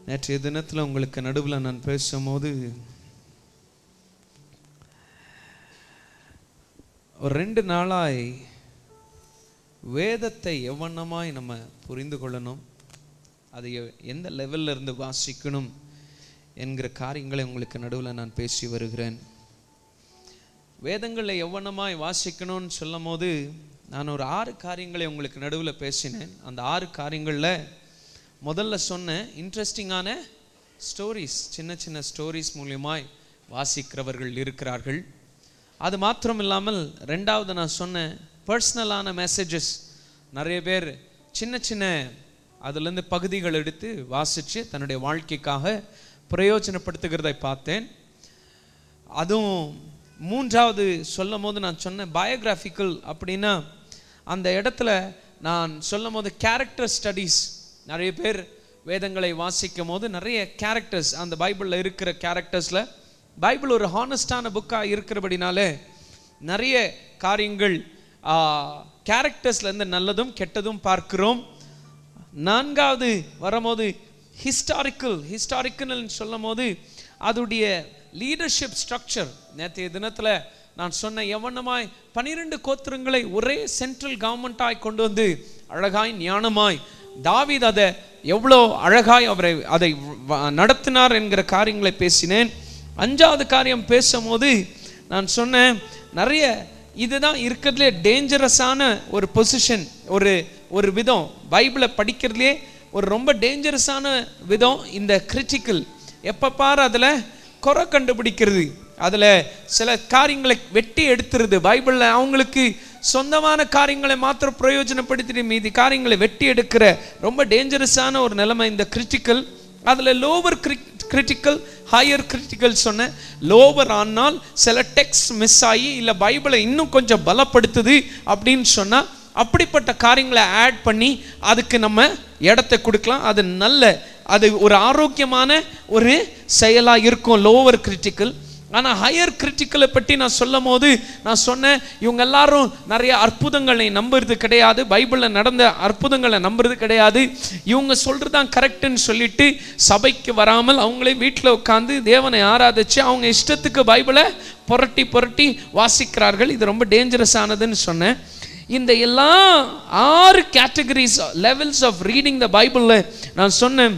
நேற்றைய தினத்தில் உங்களுக்கு நடுவில் நான் பேசும்போது ஒரு ரெண்டு நாளாய் வேதத்தை எவ்வண்ணமாய் நம்ம புரிந்து கொள்ளணும் அதை எ- எந்த லெவல்ல இருந்து வாசிக்கணும் என்கிற காரியங்களை உங்களுக்கு நடுவில் நான் பேசி வருகிறேன் வேதங்களை எவ்வண்ணமாய் வாசிக்கணும்னு சொல்லும் போது நான் ஒரு ஆறு காரியங்களை உங்களுக்கு நடுவில் பேசினேன் அந்த ஆறு காரியங்களில் முதல்ல சொன்ன இன்ட்ரெஸ்டிங்கான ஸ்டோரிஸ் சின்ன சின்ன ஸ்டோரிஸ் மூலியமாய் வாசிக்கிறவர்கள் இருக்கிறார்கள் அது மாத்திரம் இல்லாமல் ரெண்டாவது நான் சொன்ன பர்சனலான மெசேஜஸ் நிறைய பேர் சின்ன சின்ன அதுலேருந்து பகுதிகள் எடுத்து வாசித்து தன்னுடைய வாழ்க்கைக்காக பிரயோஜனப்படுத்துகிறதை பார்த்தேன் அதுவும் மூன்றாவது சொல்லும் போது நான் சொன்னேன் பயோகிராஃபிக்கல் அப்படின்னா அந்த இடத்துல நான் சொல்லும் போது கேரக்டர் ஸ்டடீஸ் நிறைய பேர் வேதங்களை வாசிக்கும் போது நிறைய கேரக்டர்ஸ் அந்த பைபிளில் இருக்கிற கேரக்டர்ஸில் பைபிள் ஒரு ஹானஸ்டான புக்காக இருக்கிறபடினாலே நிறைய காரியங்கள் கேரக்டர்ஸ்லேருந்து நல்லதும் கெட்டதும் பார்க்கிறோம் நான்காவது வரும்போது ஹிஸ்டாரிக்கல் ஹிஸ்டாரிக்கல் சொல்லும் போது அதோடைய லீடர்ஷிப் ஸ்ட்ரக்சர் நேற்றைய தினத்தில் நான் சொன்ன எவனமாய் பனிரெண்டு கோத்திரங்களை ஒரே சென்ட்ரல் கவர்மெண்ட்டாய் கொண்டு வந்து அழகாய் ஞானமாய் தாவீது அதை எவ்வளோ அழகாய் அவரை அதை வ- நடத்தினார் என்கிற காரியங்களை பேசினேன் அஞ்சாவது காரியம் பேசும்போது நான் சொன்னேன் நிறைய இதுதான் இருக்கிறதுலே டேஞ்சரஸான ஒரு பொசிஷன் ஒரு ஒரு விதம் பைபிளை படிக்கிறதுலே ஒரு ரொம்ப டேஞ்சரஸான விதம் இந்த கிரிட்டிக்கல் எப்போ பாரு அதில் குறை கண்டுபிடிக்கிறது அதில் சில காரியங்களை வெட்டி எடுத்துருது பைபிளில் அவங்களுக்கு சொந்தமான காரியங்களை மாத்திரம் பிரயோஜனப்படுத்திட்டு மீதி காரியங்களை வெட்டி எடுக்கிற ரொம்ப டேஞ்சரஸான ஒரு நிலைமை இந்த கிரிட்டிக்கல் அதில் லோவர் கிரிட்டிக்கல் ஹையர் கிரிட்டிக்கல் சொன்னேன் லோவர் ஆனால் சில டெக்ஸ்ட் மிஸ் ஆகி இல்லை பைபிளை இன்னும் கொஞ்சம் பலப்படுத்துது அப்படின்னு சொன்னால் அப்படிப்பட்ட காரியங்களை ஆட் பண்ணி அதுக்கு நம்ம இடத்தை கொடுக்கலாம் அது நல்ல அது ஒரு ஆரோக்கியமான ஒரு செயலாக இருக்கும் லோவர் கிரிட்டிக்கல் ஆனால் ஹையர் கிரிட்டிக்கலை பற்றி நான் சொல்லும் போது நான் சொன்னேன் இவங்க எல்லாரும் நிறைய அற்புதங்களை நம்புறது கிடையாது பைபிளில் நடந்த அற்புதங்களை நம்புறது கிடையாது இவங்க சொல்கிறது தான் கரெக்டுன்னு சொல்லிட்டு சபைக்கு வராமல் அவங்களே வீட்டில் உட்காந்து தேவனை ஆராதிச்சு அவங்க இஷ்டத்துக்கு பைபிளை புரட்டி புரட்டி வாசிக்கிறார்கள் இது ரொம்ப டேஞ்சரஸ் ஆனதுன்னு சொன்னேன் இந்த எல்லா ஆறு categories levels of reading the பைபிளில் நான் சொன்னேன்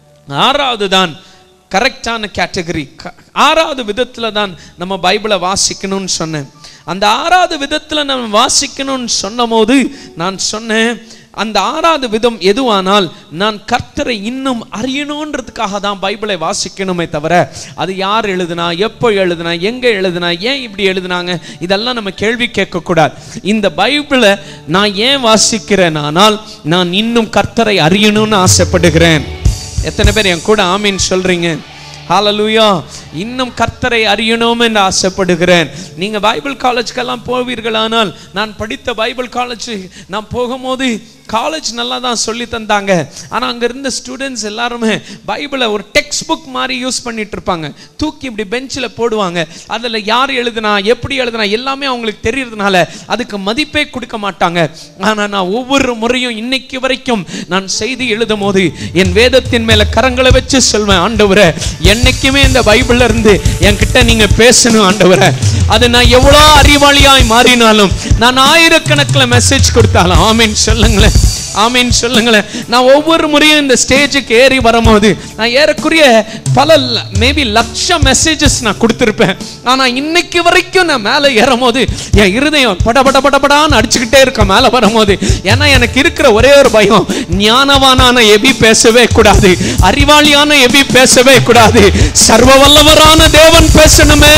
ஆறாவது தான் கரெக்டான கேட்டகரி ஆறாவது விதத்தில் தான் நம்ம பைபிளை வாசிக்கணும்னு சொன்னேன் அந்த ஆறாவது விதத்தில் நம்ம வாசிக்கணும்னு சொன்னபோது நான் சொன்னேன் அந்த ஆறாவது விதம் எதுவானால் நான் கர்த்தரை இன்னும் அறியணுன்றதுக்காக தான் பைபிளை வாசிக்கணுமே தவிர அது யார் எழுதுனா எப்போ எழுதுனா எங்கே எழுதுனா ஏன் இப்படி எழுதுனாங்க இதெல்லாம் நம்ம கேள்வி கேட்கக்கூடாது இந்த பைபிளை நான் ஏன் வாசிக்கிறேன் ஆனால் நான் இன்னும் கர்த்தரை அறியணும்னு ஆசைப்படுகிறேன் எத்தனை பேர் என் கூட ஆமீன் சொல்றீங்க ஹalleluya இன்னும் கர்த்தரை அறியணும் என்று ஆசைப்படுகிறேன் நீங்க பைபிள் காலேஜ்க்கெல்லாம் போவீர்களானால் நான் படித்த பைபிள் காலேஜ் நான் போகும்போது காலேஜ் நல்லா தான் சொல்லி தந்தாங்க ஆனால் அங்கே இருந்த ஸ்டூடெண்ட்ஸ் எல்லாருமே பைபிளை ஒரு டெக்ஸ்ட் புக் மாதிரி யூஸ் பண்ணிட்டு இருப்பாங்க தூக்கி இப்படி பெஞ்சில் போடுவாங்க அதில் யார் எழுதுனா எப்படி எழுதுனா எல்லாமே அவங்களுக்கு தெரியறதுனால அதுக்கு மதிப்பே கொடுக்க மாட்டாங்க ஆனால் நான் ஒவ்வொரு முறையும் இன்னைக்கு வரைக்கும் நான் செய்தி எழுதும் போது என் வேதத்தின் மேல கரங்களை வச்சு சொல்வேன் ஆண்டவரே என்னைக்குமே இந்த பைபிள்ல இருந்து என்கிட்ட நீங்க பேசணும் ஆண்டவரே அது நான் எவ்வளோ அறிவாளியாய் மாறினாலும் நான் ஆயிரக்கணக்கில் மெசேஜ் கொடுத்தாலும் ஆமீன் சொல்லுங்களேன் ஆமீன் சொல்லுங்களேன் நான் ஒவ்வொரு முறையும் இந்த ஸ்டேஜுக்கு ஏறி வரும்போது நான் ஏறக்குறைய பல மேபி லட்சம் மெசேஜஸ் நான் கொடுத்துருப்பேன் ஆனா இன்னைக்கு வரைக்கும் நான் மேலே ஏறும்போது என் இருதயம் பட பட பட படான்னு அடிச்சுக்கிட்டே இருக்க மேலே வரும்போது ஏன்னா எனக்கு இருக்கிற ஒரே ஒரு பயம் ஞானவானான எபி பேசவே கூடாது அறிவாளியான எபி பேசவே கூடாது சர்வ வல்லவரான தேவன் பேசணுமே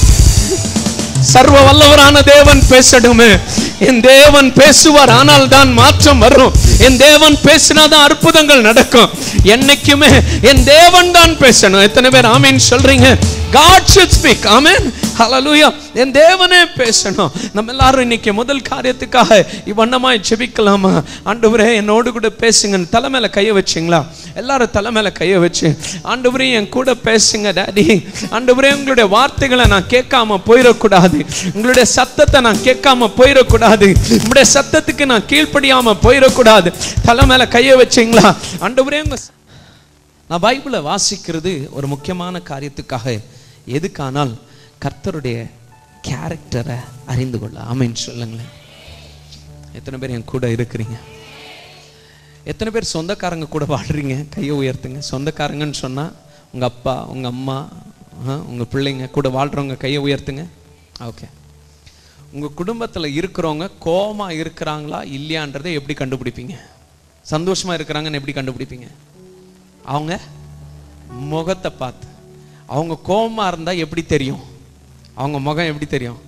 சர்வ வல்லவரான தேவன் பேசணுமே என் தேவன் பேசுவார் ஆனால் தான் மாற்றம் வரும் என் தேவன் பேசினாதான் அற்புதங்கள் நடக்கும் என்னைக்குமே என் தேவன் தான் பேசணும் எத்தனை பேர் ஆமீன் சொல்றீங்க God should speak ஆமென் ஹalleluya என் தேவனே பேசணும் நம்ம எல்லாரும் இன்னைக்கு முதல் காரியத்துக்காக இவ்வண்ணமாய் ஜெபிக்கலாமா ஆண்டவரே என்னோடு கூட பேசுங்க தலை மேல கைய வச்சிங்களா எல்லாரும் தலை மேல கைய வச்சு ஆண்டவரே என் கூட பேசுங்க டாடி ஆண்டவரே உங்களுடைய வார்த்தைகளை நான் கேட்காம போயிடக்கூடாது உங்களுடைய சத்தத்தை நான் கேட்காம போயிடக்கூடாது உங்களுடைய சத்தத்துக்கு நான் கீழ்ப்படியாம போயிடக்கூடாது தலை மேல கைய வச்சிங்களா ஆண்டவரே உங்க நான் பைபிளை வாசிக்கிறது ஒரு முக்கியமான காரியத்துக்காக எதுக்கானால் கர்த்தருடைய கேரக்டரை அறிந்து கொள்ள ஆமென்னு சொல்லுங்களேன் எத்தனை பேர் என் கூட இருக்கிறீங்க எத்தனை பேர் சொந்தக்காரங்க கூட வாழ்றீங்க கையை உயர்த்துங்க சொந்தக்காரங்கன்னு சொன்னா உங்க அப்பா உங்க அம்மா ஆ, உங்க பிள்ளைங்க கூட வாழ்றவங்க கையை உயர்த்துங்க ஓகே உங்க குடும்பத்துல இருக்கிறவங்க கோவமா இருக்கிறாங்களா இல்லையான்றதை எப்படி கண்டுபிடிப்பீங்க சந்தோஷமா இருக்கிறாங்கன்னு எப்படி கண்டுபிடிப்பீங்க அவங்க முகத்தை பார்த்து அவங்க கோவமா இருந்தா எப்படி தெரியும் அவங்க முகம் எப்படி தெரியும்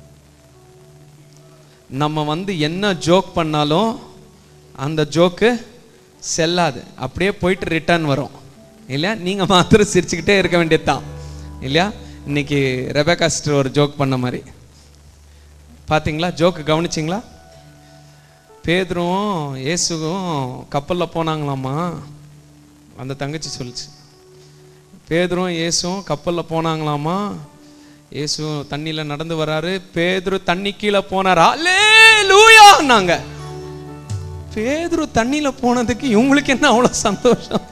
நம்ம வந்து என்ன ஜோக் பண்ணாலும் அந்த ஜோக்கு செல்லாது அப்படியே போயிட்டு ரிட்டர்ன் வரும் இல்லையா நீங்க மாத்திரம் சிரிச்சுக்கிட்டே இருக்க வேண்டியதுதான் இல்லையா இன்னைக்கு ரெபேக்கா சிஸ்டர் ஒரு ஜோக் பண்ண மாதிரி பாத்தீங்களா ஜோக்கு கவனிச்சிங்களா பேதுரும் இயேசுவும் கப்பல்ல போனாங்களாமா அந்த தங்கச்சி சொல்லுச்சு பேதுரும் இயேசுவும் கப்பல்ல போனாங்களாமா இயேசு தண்ணியில நடந்து வராரு பேதுரு தண்ணி கீழே போனாரா லூயான்னாங்க பேதுரு தண்ணியில போனதுக்கு இவங்களுக்கு என்ன அவ்வளவு சந்தோஷம்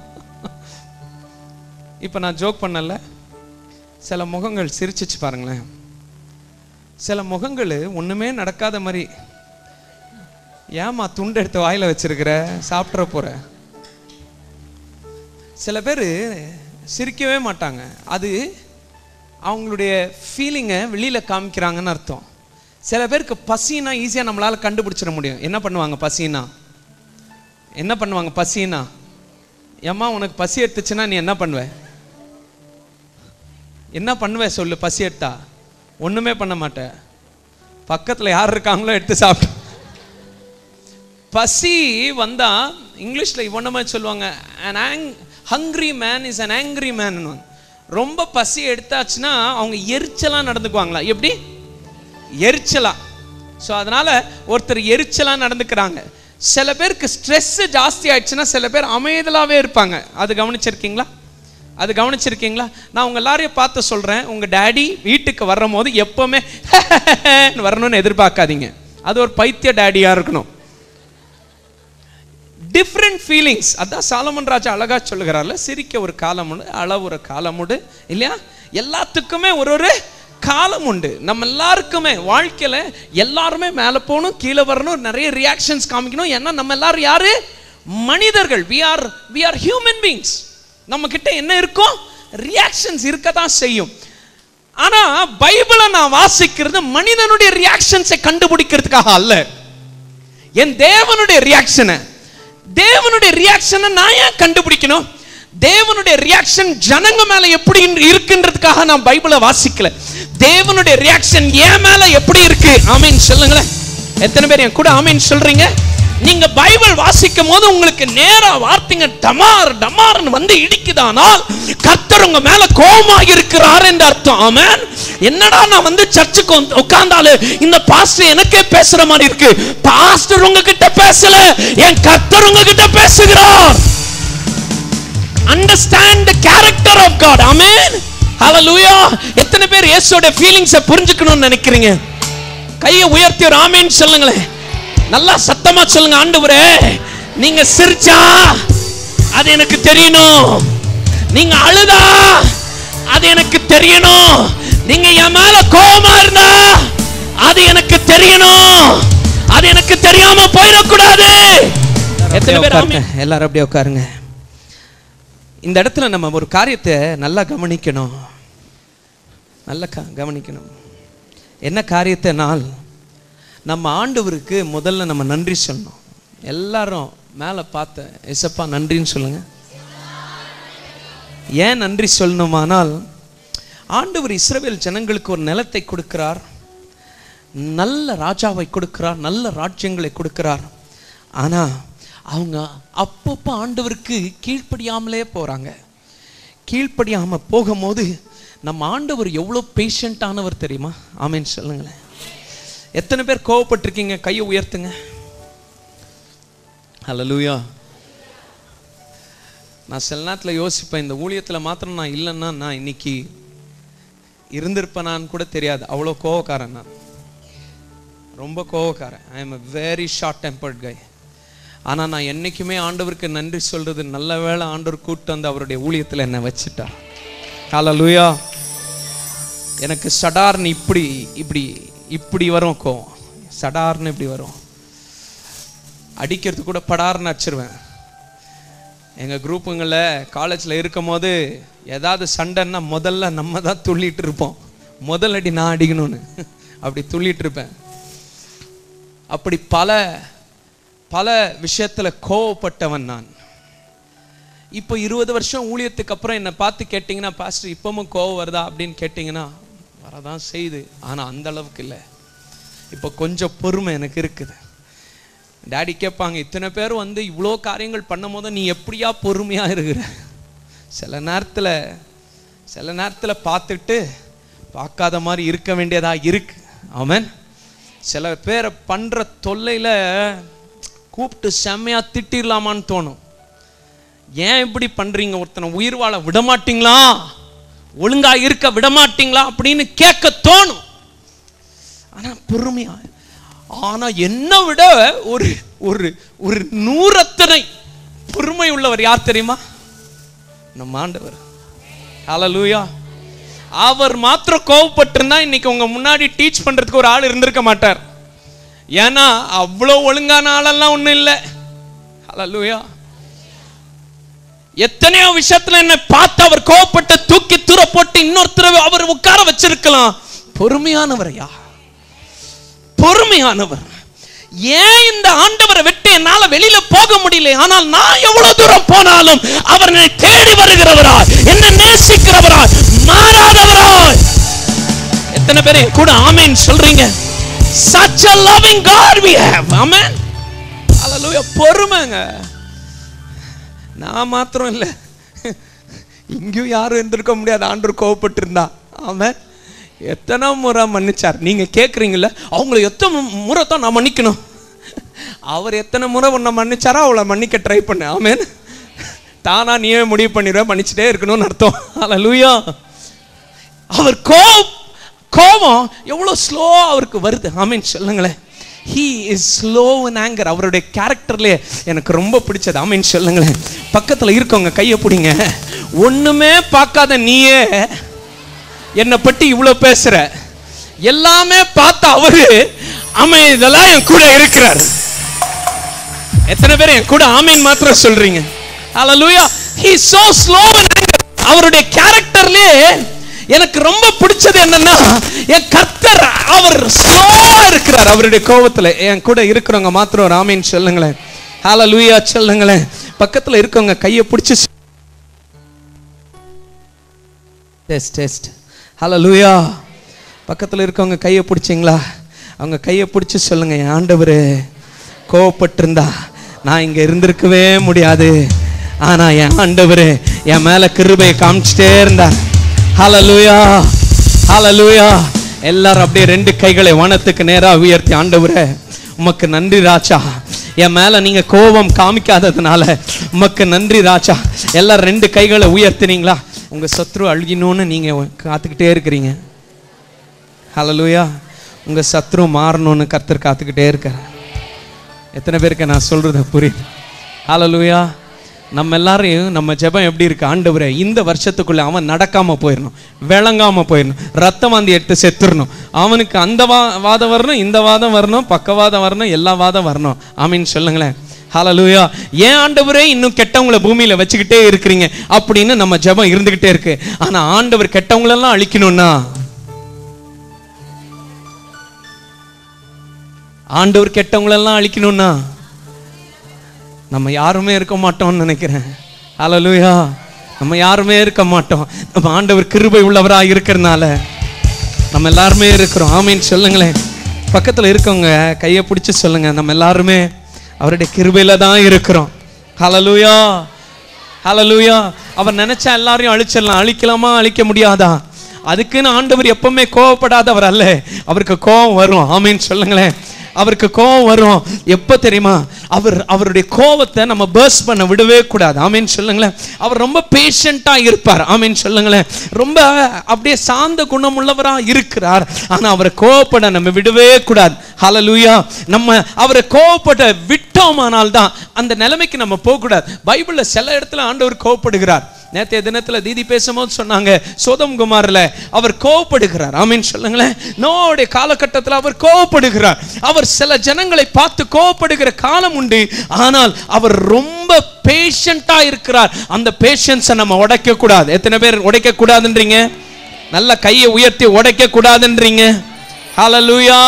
இப்ப நான் ஜோக் பண்ணல சில முகங்கள் சிரிச்சிச்சு பாருங்களேன் சில முகங்கள் ஒண்ணுமே நடக்காத மாதிரி ஏமா துண்டு எடுத்து வாயில வச்சிருக்கிற சாப்பிட்ற போற சில பேர் சிரிக்கவே மாட்டாங்க அது அவங்களுடைய ஃபீலிங்கை வெளியில காமிக்கிறாங்கன்னு அர்த்தம் சில பேருக்கு பசினா ஈஸியா நம்மளால கண்டுபிடிச்சிட முடியும் என்ன பண்ணுவாங்க பசினா என்ன பண்ணுவாங்க பசினா ஏம்மா உனக்கு பசி எடுத்துச்சுன்னா நீ என்ன பண்ணுவ என்ன பண்ணுவ சொல்லு பசி எடுத்தா ஒண்ணுமே பண்ண மாட்ட பக்கத்துல யார் இருக்காங்களோ எடுத்து சாப்பிட்டு பசி வந்தா இங்கிலீஷ்ல இவன மாதிரி சொல்லுவாங்க an ang hungry man is an angry man ரொம்ப பசி எடுத்தாச்சுன்னா அவங்க எரிச்சலா நடந்துக்குவாங்களா எப்படி எரிச்சலா ஸோ அதனால ஒருத்தர் எரிச்சலா நடந்துக்கிறாங்க சில பேருக்கு ஸ்ட்ரெஸ் ஜாஸ்தி ஆயிடுச்சுன்னா சில பேர் அமைதலாவே இருப்பாங்க அது கவனிச்சிருக்கீங்களா அது கவனிச்சிருக்கீங்களா நான் உங்க எல்லாரையும் பார்த்து சொல்றேன் உங்க டேடி வீட்டுக்கு வரும் போது எப்பவுமே வரணும்னு எதிர்பார்க்காதீங்க அது ஒரு பைத்திய டேடியா இருக்கணும் டிஃப்ரெண்ட் ஃபீலிங்ஸ் அதான் சாலமன் ராஜா அழகா சொல்லுகிறார்ல சிரிக்க ஒரு காலம் உண்டு அள ஒரு காலம் உண்டு இல்லையா எல்லாத்துக்குமே ஒரு ஒரு காலம் உண்டு நம்ம எல்லாருக்குமே வாழ்க்கையில எல்லாருமே மேலே போகணும் கீழே வரணும் நிறைய ரியாக்ஷன்ஸ் காமிக்கணும் ஏன்னா நம்ம எல்லாரும் யாரு மனிதர்கள் we are we are human beings நம்ம கிட்ட என்ன இருக்கும் ரியாக்ஷன்ஸ் இருக்க தான் செய்யும் ஆனா பைபிளை நான் வாசிக்கிறது மனிதனுடைய ரியாக்ஷன்ஸை கண்டுபிடிக்கிறதுக்காக அல்ல என் தேவனுடைய ரியாக்ஷனை தேவனுடைய ரியாக்ஷனை நான் ஏன் கண்டுபிடிக்கணும் தேவனுடைய ரியாக்ஷன் ஜனங்க மேல எப்படி இருக்குன்றதுக்காக நான் பைபிளை வாசிக்கல தேவனுடைய ரியாக்ஷன் என் மேல எப்படி இருக்கு ஆமீன் சொல்லுங்களேன் எத்தனை பேர் என் கூட ஆமீன் சொல்றீங்க நீங்க பைபிள் வாசிக்கும் போது உங்களுக்கு நேரா வார்த்தைங்க டமார் டமார்னு வந்து இடிக்குதானால் கர்த்தர் உங்க மேல கோபமாக இருக்கிறார் என்று அர்த்தம் ஆமென் என்னடா நான் வந்து சர்ச்சுக்கு வந்து உட்கார்ந்தாலு இந்த பாஸ்டர் எனக்கே பேசுற மாதிரி இருக்கு பாஸ்டர் உங்ககிட்ட பேசல என் கர்த்தர் உங்ககிட்ட பேசுகிறார் understand the character of God amen ஹalleluya எத்தனை பேர் இயேசுவோட ஃபீலிங்ஸை புரிஞ்சுக்கணும்னு நினைக்கிறீங்க கையை உயர்த்தி ஒரு ஆமென் சொல்லுங்களேன் நல்லா சத்தமா சொல்லுங்க ஆண்டவரே நீங்க சிரிச்சா அது எனக்கு தெரியணும் நீங்க அழுதா அது எனக்கு தெரியணும் நீங்க என் மேல கோபமா இருந்தா அது எனக்கு தெரியணும் அது எனக்கு தெரியாம போயிடக்கூடாது எத்தனை பேர் ஆமென்? எல்லாரும் அப்படியே உட்காருங்க இந்த இடத்துல நம்ம ஒரு காரியத்தை நல்லா கவனிக்கணும் நல்லா க- கவனிக்கணும் என்ன காரியத்தைனால் நம்ம ஆண்டவருக்கு முதல்ல நம்ம நன்றி சொல்லணும் எல்லாரும் மேலே பார்த்த எசப்பா நன்றின்னு சொல்லுங்க ஏன் நன்றி சொல்லணுமானால் ஆண்டவர் இஸ்ரவேல் ஜனங்களுக்கு ஒரு நிலத்தை கொடுக்கிறார் நல்ல ராஜாவை கொடுக்கிறார் நல்ல ராஜ்யங்களை கொடுக்கிறார் ஆனா அவங்க அப்பப்போ ஆண்டவருக்கு கீழ்ப்படியாமலே போறாங்க கீழ்ப்படியாம போகும்போது நம்ம ஆண்டவர் எவ்வளோ பேஷண்ட்டானவர் தெரியுமா ஆமேன்னு சொல்லுங்களேன் எத்தனை பேர் கோவப்பட்டிருக்கீங்க கையை உயர்த்துங்க ஹalleluya நான் சில நேரத்தில் யோசிப்பேன் இந்த ஊழியத்தில் மாத்திரம் நான் இல்லைன்னா நான் இன்னைக்கு இருந்திருப்பேனான்னு கூட தெரியாது அவ்வளோ கோவக்காரன் நான் ரொம்ப கோவக்காரன் I am a very short tempered guy ஆனா நான் என்னைக்குமே ஆண்டவருக்கு நன்றி சொல்றது நல்ல வேளை ஆண்டவர் கூட்டு வந்து அவருடைய ஊழியத்துல என்னை வச்சுட்டார் ஹalleluya எனக்கு சடார்னு இப்படி இப்படி இப்படி வரும் கோவம் சடார்னு இப்படி வரும் அடிக்கிறது கூட படார்னு அடிச்சிருவேன் எங்கள் குரூப்புங்களில் காலேஜில் இருக்கும் போது ஏதாவது சண்டைன்னா முதல்ல நம்ம தான் துள்ளிட்டு இருப்போம் முதல் அடி நான் அடிக்கணும்னு அப்படி துள்ளிட்டு இருப்பேன் அப்படி பல பல விஷயத்தில் கோவப்பட்டவன் நான் இப்போ இருபது வருஷம் ஊழியத்துக்கு அப்புறம் என்னை பார்த்து கேட்டிங்கன்னா பாஸ்டர் இப்பவும் கோவம் வருதா அப்படின்னு கேட்டிங்கன்னா வரதான் செய்யுது ஆனால் அந்த அளவுக்கு இல்லை இப்போ கொஞ்சம் பொறுமை எனக்கு இருக்குது டாடி கேட்பாங்க இத்தனை பேர் வந்து இவ்வளோ காரியங்கள் பண்ணும் போது நீ எப்படியா பொறுமையாக இருக்கிற சில நேரத்தில் சில நேரத்தில் பார்த்துட்டு பார்க்காத மாதிரி இருக்க வேண்டியதா இருக்கு ஆமென் சில பேரை பண்ணுற தொல்லையில் கூப்பிட்டு செம்மையா திட்டிடலாமான்னு தோணும் ஏன் இப்படி பண்றீங்க ஒருத்தனை உயிர் வாழ விட மாட்டீங்களா ஒழுங்கா இருக்க விட மாட்டீங்களா அப்படின்னு கேட்க தோணும் ஆனா பொறுமையா ஆனா என்னை விட ஒரு ஒரு ஒரு நூறத்தனை பொறுமை உள்ளவர் யார் தெரியுமா நம்ம ஆண்டவர் ஹalleluya அவர் மாத்திரம் கோவப்பட்டிருந்தா இன்னைக்கு உங்க முன்னாடி டீச் பண்றதுக்கு ஒரு ஆள் இருந்திருக்க மாட்டார் ஏன்னா அவ்வளோ ஒழுங்கான ஆளெல்லாம் ஒண்ணும் இல்லை ஹalleluya எத்தனையோ விஷயத்துல என்ன பார்த்து அவர் கோவப்பட்டு தூக்கி தூர போட்டு இன்னொருத்தர அவர் உட்கார வச்சிருக்கலாம் பொறுமையானவரையா பொறுமையானவர் ஏன் இந்த ஆண்டவரை விட்டு என்னால வெளியில போக முடியல ஆனால் நான் எவ்வளவு தூரம் போனாலும் அவர் என்னை தேடி வருகிறவரா என்ன நேசிக்கிறவரா மாறாதவராய் எத்தனை பேர் என் கூட ஆமென் சொல்றீங்க such a loving god we have amen hallelujah பொறுமைங்க நான் மாத்திரம் இல்லை இங்கேயும் யாரும் இருந்திருக்க முடியாது ஆண்டவர் கோவப்பட்டு இருந்தா ஆமாம் எத்தனை முறை மன்னிச்சார் நீங்க கேட்குறீங்கள அவங்கள எத்தனை முறை தான் நான் மன்னிக்கணும் அவர் எத்தனை முறை உன்னை மன்னிச்சாரோ அவளை மன்னிக்க ட்ரை பண்ணு ஆமேன் தானா நீயே முடிவு பண்ணிடுவ மன்னிச்சுட்டே இருக்கணும்னு அர்த்தம் அல்ல அவர் கோவம் கோபம் எவ்வளோ ஸ்லோ அவருக்கு வருது ஆமீன் சொல்லுங்களேன் he is slow in anger அவருடைய கேரக்டர்லேயே எனக்கு ரொம்ப பிடிச்சது ஆமீன் சொல்லுங்களேன் பக்கத்தில் இருக்கவங்க கையை பிடிங்க ஒண்ணுமே பார்க்காத நீயே என்னை பற்றி இவ்வளோ பேசுற எல்லாமே பார்த்த அவரு ஆமை இதெல்லாம் என் கூட இருக்கிறார் எத்தனை பேர் என் கூட ஆமீன் மாத்திரம் சொல்றீங்க ஹalleluya he is so slow in anger அவருடைய கேரக்டர்லயே எனக்கு ரொம்ப பிடிச்சது என்னன்னா என் கர்த்தர் அவர் ஸ்லோவா இருக்கிறார் அவருடைய கோபத்துல என் கூட இருக்கிறவங்க மாத்திரம் ஒரு ஆமீன் சொல்லுங்களேன் ஹalleluya சொல்லுங்களேன் பக்கத்துல இருக்கவங்க கையை பிடிச்சு டெஸ்ட் டெஸ்ட் ஹalleluya பக்கத்துல இருக்கவங்க கையை பிடிச்சிங்களா அவங்க கையை பிடிச்சு சொல்லுங்க என் ஆண்டவரே கோவப்பட்டிருந்தா நான் இங்க இருந்திருக்கவே முடியாது ஆனா என் ஆண்டவரே என் மேல கிருபையை காமிச்சிட்டே இருந்தார் ஹalleluya ஹalleluya எல்லாரும் அப்படியே ரெண்டு கைகளை வானத்துக்கு நேரா உயர்த்தி ஆண்டவரே உமக்கு நன்றி ராஜா என் மேல நீங்க கோபம் காமிக்காததுனால உமக்கு நன்றி ராஜா எல்லாரும் ரெண்டு கைகளை உயர்த்தினீங்களா உங்க சத்ரு அழுகினோன்னு நீங்க காத்துக்கிட்டே இருக்கிறீங்க ஹalleluya உங்க சத்ரு மாறணும்னு கர்த்தர் காத்துக்கிட்டே இருக்கார் எத்தனை பேருக்கு நான் சொல்றது புரியுது ஹalleluya நம்ம எல்லாரையும் நம்ம ஜெபம் எப்படி இருக்கு ஆண்டவரே இந்த வருஷத்துக்குள்ள அவன் நடக்காம போயிடணும் விளங்காம போயிடணும் ரத்தம் வாந்தி எடுத்து செத்துறணும் அவனுக்கு அந்த வா வாதம் வரணும் இந்த வாதம் வரணும் பக்கவாதம் வரணும் எல்லா வாதம் வரணும் ஆமீன் சொல்லுங்களேன் ஹalleluya ஏன் ஆண்டவரே இன்னும் கெட்டவங்களை பூமியில வச்சுக்கிட்டே இருக்கிறீங்க அப்படின்னு நம்ம ஜெபம் இருந்துகிட்டே இருக்கு ஆனா ஆண்டவர் கெட்டவங்களெல்லாம் அழிக்கணும்னா ஆண்டவர் கெட்டவங்களெல்லாம் அழிக்கணும்னா நம்ம யாருமே இருக்க மாட்டோம்னு நினைக்கிறேன் ஹalleluya நம்ம யாருமே இருக்க மாட்டோம் நம்ம ஆண்டவர் கிருபை உள்ளவரா இருக்கிறனால நம்ம எல்லாருமே இருக்கிறோம் ஆமீன் சொல்லுங்களேன் பக்கத்துல இருக்கவங்க கையை பிடிச்சு சொல்லுங்க நம்ம எல்லாருமே அவருடைய கிருபையில தான் இருக்கிறோம் ஹalleluya ஹalleluya அவர் நினைச்சா எல்லாரையும் அழிச்சிடலாம் அழிக்கலாமா அழிக்க முடியாதா அதுக்குன்னு ஆண்டவர் எப்பவுமே கோவப்படாதவர் அல்ல அவருக்கு கோபம் வரும் ஆமீன் சொல்லுங்களேன் அவருக்கு கோபம் வரும் எப்போ தெரியுமா அவர் அவருடைய கோபத்தை நம்ம பேர்ஸ் பண்ண விடவே கூடாது ஆமீன் சொல்லுங்களேன் அவர் ரொம்ப பேஷண்ட்டாக இருப்பார் ஆமீன் சொல்லுங்களேன் ரொம்ப அப்படியே சாந்த குணமுள்ளவராக இருக்கிறார் ஆனால் அவரை கோவப்பட நம்ம விடவே கூடாது ஹalleluya நம்ம அவரை கோவப்பட விட்டோமானால் தான் அந்த நிலைமைக்கு நம்ம போகக்கூடாது பைபிள்ல சில இடத்துல ஆண்டவர் கோவப்படுகிறார் நேற்றைய தினத்துல தீதி பேசும்போது சொன்னாங்க சோதம் குமார்ல அவர் கோவப்படுகிறார் ஆமீன் சொல்லுங்களேன் நோடைய காலகட்டத்தில் அவர் கோவப்படுகிறார் அவர் சில ஜனங்களை பார்த்து கோவப்படுகிற காலம் உண்டு ஆனால் அவர் ரொம்ப பேஷண்டா இருக்கிறார் அந்த பேஷன்ஸை நம்ம உடைக்க கூடாது எத்தனை பேர் உடைக்க கூடாதுன்றீங்க நல்ல கையை உயர்த்தி உடைக்க கூடாதுன்றீங்க ஹalleluya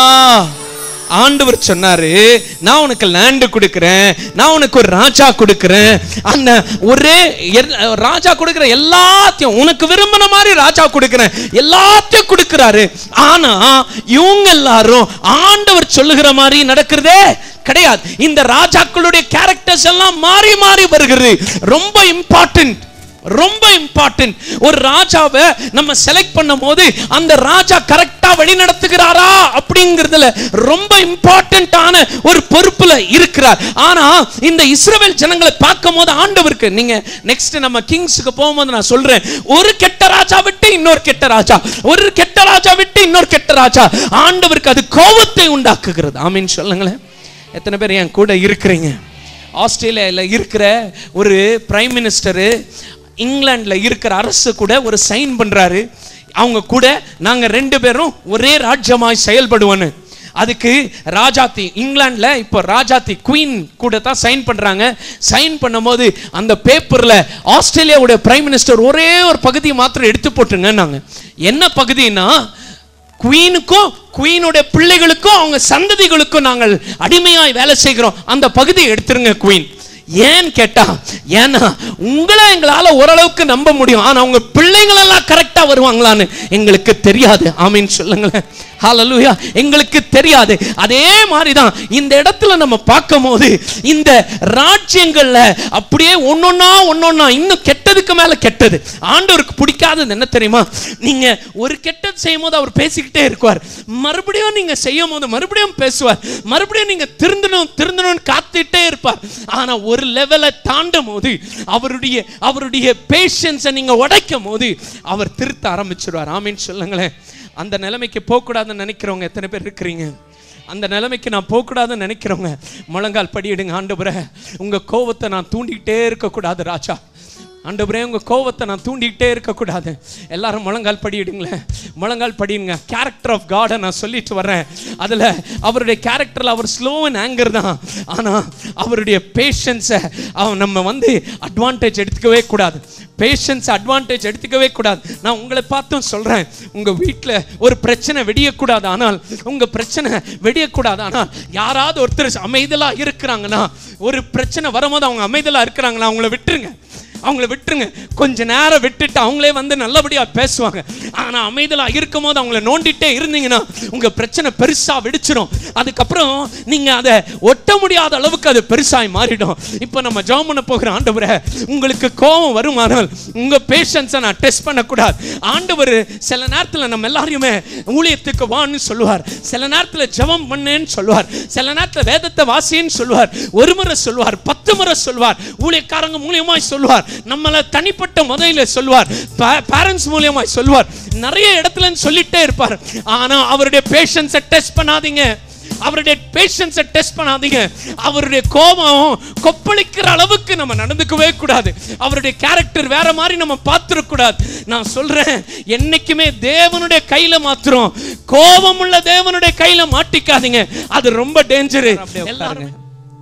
ஆண்டவர் சொன்னாரு நான் உனக்கு லேண்ட் கொடுக்கிறேன் நான் உனக்கு ஒரு ராஜா கொடுக்கிறேன் அந்த ஒரே எல்- ராஜா கொடுக்கிற எல்லாத்தையும் உனக்கு விரும்பின மாதிரி ராஜா கொடுக்கிறேன் எல்லாத்தையும் கொடுக்கிறாரு ஆனா இவங்க எல்லாரும் ஆண்டவர் சொல்லுகிற மாதிரி நடக்கிறதே கிடையாது இந்த ராஜாக்களுடைய கேரக்டர்ஸ் எல்லாம் மாறி மாறி வருகிறது ரொம்ப இம்பார்ட்டன்ட் ரொம்ப இம்பார்ட்டன்ட் ஒரு ராஜாவை நம்ம செலக்ட் பண்ணும் போது அந்த ராஜா கரெக்டா வழி நடத்துகிறாரா அப்படிங்கிறதுல ரொம்ப இம்பார்ட்டன்டான ஒரு பொறுப்புல இருக்கிறார் ஆனா இந்த இஸ்ரவேல் ஜனங்களை பார்க்கும் போது ஆண்டவருக்கு நீங்க நெக்ஸ்ட் நம்ம கிங்ஸ்க்கு போகும்போது நான் சொல்றேன் ஒரு கெட்ட ராஜா விட்டு இன்னொரு கெட்ட ராஜா ஒரு கெட்ட ராஜா விட்டு இன்னொரு கெட்ட ராஜா ஆண்டவருக்கு அது கோபத்தை உண்டாக்குகிறது ஆமீன் சொல்லுங்களேன் எத்தனை பேர் என் கூட இருக்கிறீங்க ஆஸ்திரேலியாவில் இருக்கிற ஒரு பிரைம் மினிஸ்டரு இங்கிலாண்டில் இருக்கிற அரசு கூட ஒரு சைன் பண்றாரு அவங்க கூட நாங்க ரெண்டு பேரும் ஒரே ராஜ்யமாய் செயல்படுவோன்னு அதுக்கு ராஜாத்தி இங்கிலாந்துல இப்போ ராஜாத்தி குயின் கூட தான் சைன் பண்றாங்க சைன் பண்ணும்போது அந்த பேப்பர்ல ஆஸ்திரேலியாவுடைய பிரைம் மினிஸ்டர் ஒரே ஒரு பகுதியை மாத்திரம் எடுத்து போட்டுருங்க என்ன பகுதின்னா குவீனுக்கும் குவீனுடைய பிள்ளைகளுக்கும் அவங்க சந்ததிகளுக்கும் நாங்கள் அடிமையாய் வேலை செய்கிறோம் அந்த பகுதியை எடுத்துருங்க குவீன் ஏன்னு கேட்டா ஏன்னா உங்களை எங்களால ஓரளவுக்கு நம்ப முடியும் ஆனா உங்க பிள்ளைங்களெல்லாம் கரெக்டா வருவாங்களான்னு எங்களுக்கு தெரியாது ஆமீன் சொல்லுங்களேன் ஹalleluya எங்களுக்கு தெரியாது அதே மாதிரி தான் இந்த இடத்துல நம்ம பார்க்கும் போது இந்த ராஜ்யங்கள்ல அப்படியே ஒன்னொன்னா ஒன்னொன்னா இன்னும் கெட்டதுக்கு மேல கெட்டது ஆண்டவருக்கு பிடிக்காதது என்ன தெரியுமா நீங்க ஒரு கெட்டது செய்யும் போது அவர் பேசிக்கிட்டே இருக்குவார் மறுபடியும் நீங்க செய்யும் போது மறுபடியும் பேசுவார் மறுபடியும் நீங்க திருந்தணும் திருந்தணும்னு காத்துட்டே இருப்பார் ஆனா ஒரு லெவலை தாண்டும் போது அவருடைய அவருடைய பேஷன்ஸை நீங்க உடைக்கும் போது அவர் திருத்த ஆரம்பிச்சிருவார் ஆமீன் சொல்லுங்களேன் அந்த நிலைமைக்கு போகக்கூடாதுன்னு நினைக்கிறவங்க எத்தனை பேர் இருக்கிறீங்க அந்த நிலைமைக்கு நான் போகக்கூடாதுன்னு நினைக்கிறவங்க முழங்கால் படியிடுங்க ஆண்டவரே உங்க கோவத்தை நான் தூண்டிக்கிட்டே இருக்கக்கூடாது ராஜா ஆண்டவரே உங்க கோவத்தை நான் தூண்டிக்கிட்டே இருக்கக்கூடாது எல்லாரும் முழங்கால் படியிடுங்களேன் முழங்கால் படியுங்க கேரக்டர் ஆஃப் காடை நான் சொல்லிட்டு வர்றேன் அதில் அவருடைய கேரக்டரில் அவர் ஸ்லோ அண்ட் ஆங்கர் தான் ஆனால் அவருடைய பேஷன்ஸை அவன் நம்ம வந்து அட்வான்டேஜ் எடுத்துக்கவே கூடாது பேஷன்ஸ் அட்வான்டேஜ் எடுத்துக்கவே கூடாது நான் உங்களை பார்த்தும் சொல்கிறேன் உங்கள் வீட்டில் ஒரு பிரச்சனை வெடியக்கூடாது ஆனால் உங்கள் பிரச்சனை வெடியக்கூடாது ஆனால் யாராவது ஒருத்தர் அமைதலாக இருக்கிறாங்கன்னா ஒரு பிரச்சனை வரும்போது அவங்க அமைதலாக இருக்கிறாங்கன்னா அவங்கள விட்டுருங்க அவங்கள விட்டுருங்க கொஞ்ச நேரம் விட்டுட்டு அவங்களே வந்து நல்லபடியா பேசுவாங்க ஆனா அமைதலா இருக்கும் போது அவங்கள நோண்டிட்டே இருந்தீங்கன்னா உங்க பிரச்சனை பெருசா வெடிச்சிரும் அதுக்கப்புறம் நீங்க அதை ஒட்ட முடியாத அளவுக்கு அது பெருசாய் மாறிடும் இப்போ நம்ம ஜெபம் பண்ண போகிற ஆண்டவரே உங்களுக்கு கோபம் வருமானால் உங்க பேஷன்ஸை நான் டெஸ்ட் பண்ணக்கூடாது ஆண்டவர் சில நேரத்துல நம்ம எல்லாரையுமே ஊழியத்துக்கு வான்னு சொல்லுவார் சில நேரத்துல ஜெபம் பண்ணுன்னு சொல்லுவார் சில நேரத்துல வேதத்தை வாசின்னு சொல்லுவார் ஒரு முறை சொல்லுவார் பத்து முறை சொல்லுவார் ஊழியக்காரங்க மூலியமாய் சொல்லுவார் நம்மளை தனிப்பட்ட முறையில சொல்லுவார் பேரண்ட்ஸ் மூலியமாய் சொல்லுவார் நிறைய இடத்துல சொல்லிட்டே இருப்பார் ஆனா அவருடைய பேஷன்ஸை டெஸ்ட் பண்ணாதீங்க அவருடைய பேஷன்ஸை டெஸ்ட் பண்ணாதீங்க அவருடைய கோபம் கொப்பளிக்கிற அளவுக்கு நம்ம நடந்துக்கவே கூடாது அவருடைய கேரக்டர் வேற மாதிரி நம்ம பார்த்துடக்கூடாது நான் சொல்றேன் என்னைக்குமே தேவனுடைய கையில மாத்திரம் கோபம் உள்ள தேவனுடைய கையில மாட்டிக்காதீங்க அது ரொம்ப டேஞ்சரு எல்லாரும்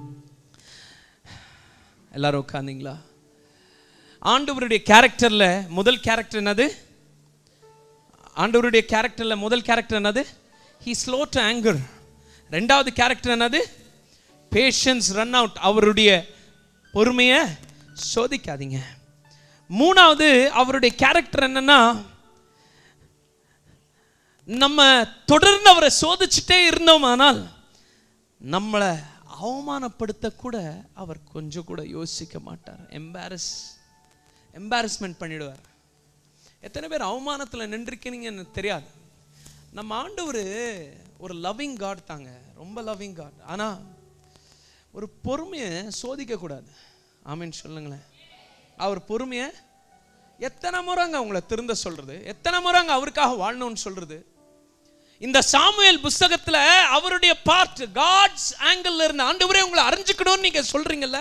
எல்லாரும் உட்காந்தீங்களா ஆண்டவருடைய கேரக்டர்ல முதல் கேரக்டர் என்னது ஆண்டவருடைய கேரக்டர்ல முதல் கேரக்டர் என்னது ஹி ஸ்லோ டு ஆங்கர் ரெண்டாவது கேரக்டர் என்னது பேஷன்ஸ் ரன் அவுட் அவருடைய பொறுமையை சோதிக்காதீங்க மூணாவது அவருடைய கேரக்டர் என்னன்னா நம்ம தொடர்ந்து அவரை சோதிச்சுட்டே இருந்தோமானால் நம்மளை அவமானப்படுத்த கூட அவர் கொஞ்சம் கூட யோசிக்க மாட்டார் எம்பாரஸ் எம்பாரஸ்மெண்ட் பண்ணிடுவார் எத்தனை பேர் அவமானத்தில் நின்றுருக்கீங்கன்னு தெரியாது நம்ம ஆண்டவர் ஒரு லவ்விங் காட் தாங்க ரொம்ப லவ்விங் காட் ஆனால் ஒரு பொறுமையை சோதிக்கக்கூடாது ஆமீன் சொல்லுங்களேன் அவர் பொறுமையை எத்தனை முறைங்க அவங்கள திருந்த சொல்றது எத்தனை முறைங்க அவருக்காக வாழணும்னு சொல்றது இந்த சாமுவேல் புஸ்தகத்துல அவருடைய பார்ட் காட்ஸ் ஆங்கிள் இருந்து ஆண்டவரே உங்களை அறிஞ்சுக்கணும்னு நீங்க சொல்றீங்கல்ல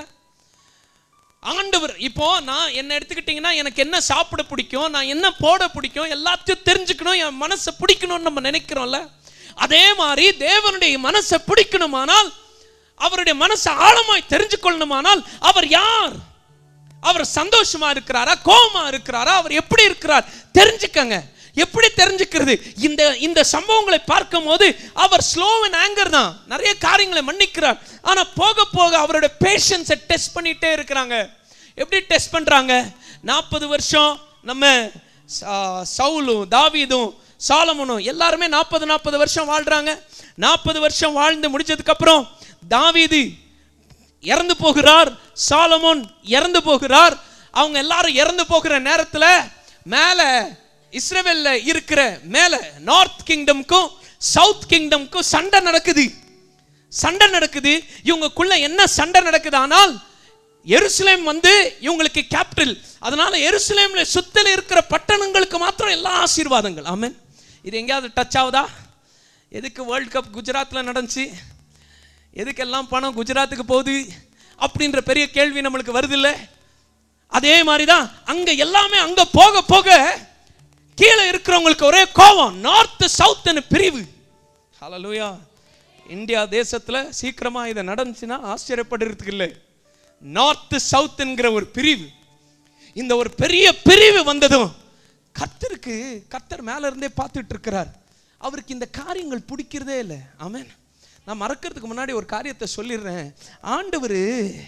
ஆண்டவர் இப்போ நான் என்ன எடுத்துக்கிட்டீங்கன்னா எனக்கு என்ன சாப்பிட பிடிக்கும் நான் என்ன போட பிடிக்கும் எல்லாத்தையும் தெரிஞ்சுக்கணும் என் மனசை பிடிக்கணும்னு நம்ம நினைக்கிறோம்ல அதே மாதிரி தேவனுடைய மனசை பிடிக்கணுமானால் அவருடைய மனசை ஆழமாய் தெரிஞ்சு கொள்ளணுமானால் அவர் யார் அவர் சந்தோஷமா இருக்கிறாரா கோபமா இருக்கிறாரா அவர் எப்படி இருக்கிறார் தெரிஞ்சுக்கங்க எப்படி தெரிஞ்சுக்கிறது இந்த இந்த சம்பவங்களை பார்க்கும் போது அவர் ஸ்லோ அண்ட் ஆங்கர் தான் நிறைய காரியங்களை மன்னிக்கிறார் ஆனா போக போக அவரோட பேஷன்ஸை டெஸ்ட் பண்ணிட்டே இருக்கிறாங்க எப்படி டெஸ்ட் பண்றாங்க நாற்பது வருஷம் நம்ம சா- சவுலும் தாவீதும் சாலமனும் எல்லாருமே நாற்பது நாற்பது வருஷம் வாழ்றாங்க நாற்பது வருஷம் வாழ்ந்து முடிச்சதுக்கு அப்புறம் தாவீது இறந்து போகிறார் சாலமோன் இறந்து போகிறார் அவங்க எல்லாரும் இறந்து போகிற நேரத்துல மேல இஸ்ரேவேல்ல இருக்கிற மேல நார்த் கிங்டம்க்கும் சவுத் கிங்டம்க்கும் சண்டை நடக்குது சண்டை நடக்குது இவங்களுக்குள்ள என்ன சண்டை நடக்குது ஆனால் எருசலேம் வந்து இவங்களுக்கு கேபிட்டல் அதனால எருசலேம்ல சுத்தில இருக்கிற பட்டணங்களுக்கு மாத்திரம் எல்லா ஆசீர்வாதங்கள் ஆமென் இது எங்கேயாவது டச் ஆகுதா எதுக்கு வேர்ல்ட் கப் குஜராத்ல நடந்துச்சு எதுக்கெல்லாம் பணம் குஜராத்துக்கு போகுது அப்படின்ற பெரிய கேள்வி நம்மளுக்கு வருது இல்ல அதே மாதிரி தான் அங்க எல்லாமே அங்க போக போக கீழே இருக்கிறவங்களுக்கு ஒரே கோவம் நார்த் சவுத்னு பிரிவு ஹalleluya இந்தியா தேசத்துல சீக்கிரமா இது நடந்துச்சுன்னா ஆச்சரியப்படுறதுக்கு இல்லை நார்த் சவுத்ங்கிற ஒரு பிரிவு இந்த ஒரு பெரிய பிரிவு வந்ததும் கர்த்தருக்கு கர்த்தர் மேல இருந்தே பார்த்துட்டு இருக்கிறார் அவருக்கு இந்த காரியங்கள் பிடிக்கிறதே இல்லை ஆமென் நான் மறக்கிறதுக்கு முன்னாடி ஒரு காரியத்தை சொல்லிடுறேன் ஆண்டவர்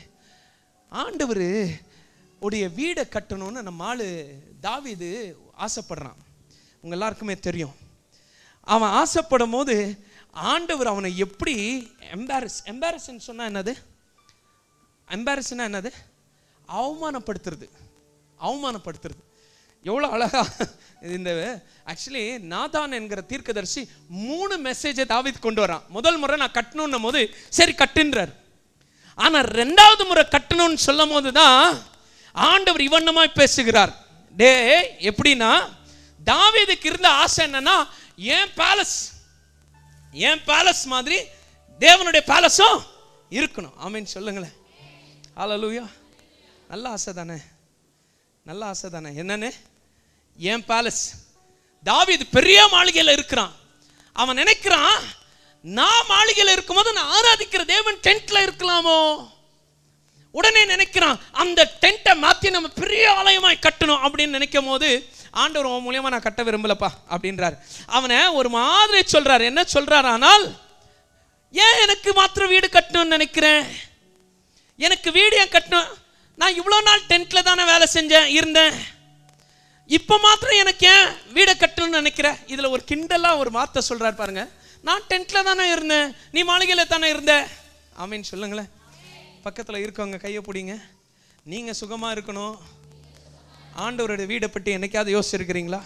ஆண்டவர் உடைய வீடை கட்டணும்னு நம்ம ஆளு தாவீது ஆசைப்படுறான் உங்க எல்லாருக்குமே தெரியும் அவன் ஆசைப்படும் போது ஆண்டவர் அவனை எப்படி எம்பாரஸ் எம்பாரஸ்ன்னு சொன்னா என்னது எம்பாரஸ்னா என்னது அவமானப்படுத்துறது அவமானப்படுத்துறது எவ்வளோ அழகா இந்த ஆக்சுவலி நாதான் என்கிற தீர்க்கதரிசி மூணு மெசேஜை தாவீது கொண்டு வரான் முதல் முறை நான் கட்டணுன்னும் போது சரி கட்டுன்றார் ஆனா ரெண்டாவது முறை கட்டணும்னு சொல்லும் போது தான் ஆண்டவர் இவண்ணமாய் பேசுகிறார் டே எப்படின்னா தாவீதுக்கு இருந்த ஆசை என்னன்னா ஏன் பேலஸ் ஏன் பேலஸ் மாதிரி தேவனுடைய பேலஸும் இருக்கணும் ஆமீன் சொல்லுங்களேன் ஹalleluya நல்ல ஆசை தானே நல்ல ஆசை தானே என்னன்னு ஏன் பேலஸ் தாவீது பெரிய மாளிகையில் இருக்கிறான் அவன் நினைக்கிறான் நான் மாளிகையில் இருக்கும்போது நான் ஆராதிக்கிற தேவன் டென்ட்ல இருக்கலாமோ உடனே நினைக்கிறான் அந்த டென்ட்டை மாத்தி நம்ம பெரிய ஆலயமாய் கட்டணும் அப்படின்னு நினைக்கும் போது ஆண்டவர் உன் மூலியமா நான் கட்ட விரும்பலப்பா அப்படின்றார் அவனை ஒரு மாதிரி சொல்றாரு என்ன சொல்றாரு ஆனால் ஏன் எனக்கு மாத்திரம் வீடு கட்டணும்னு நினைக்கிறேன் எனக்கு வீடு ஏன் கட்டணும் நான் இவ்வளோ நாள் டென்ட்ல தானே வேலை செஞ்சேன் இருந்தேன் இப்போ மாத்திரம் எனக்கு ஏன் வீடை கட்டணும்னு நினைக்கிறேன் இதில் ஒரு கிண்டலா ஒரு வார்த்தை சொல்றாரு பாருங்க நான் டென்ட்ல தானே இருந்தேன் நீ மாளிகையில் தானே இருந்த ஆமீன் சொல்லுங்களேன் பக்கத்தில் இருக்கவங்க கையை பிடிங்க நீங்கள் சுகமாக இருக்கணும் ஆண்டவரோட வீடை பற்றி என்னைக்காவது யோசிச்சிருக்கிறீங்களா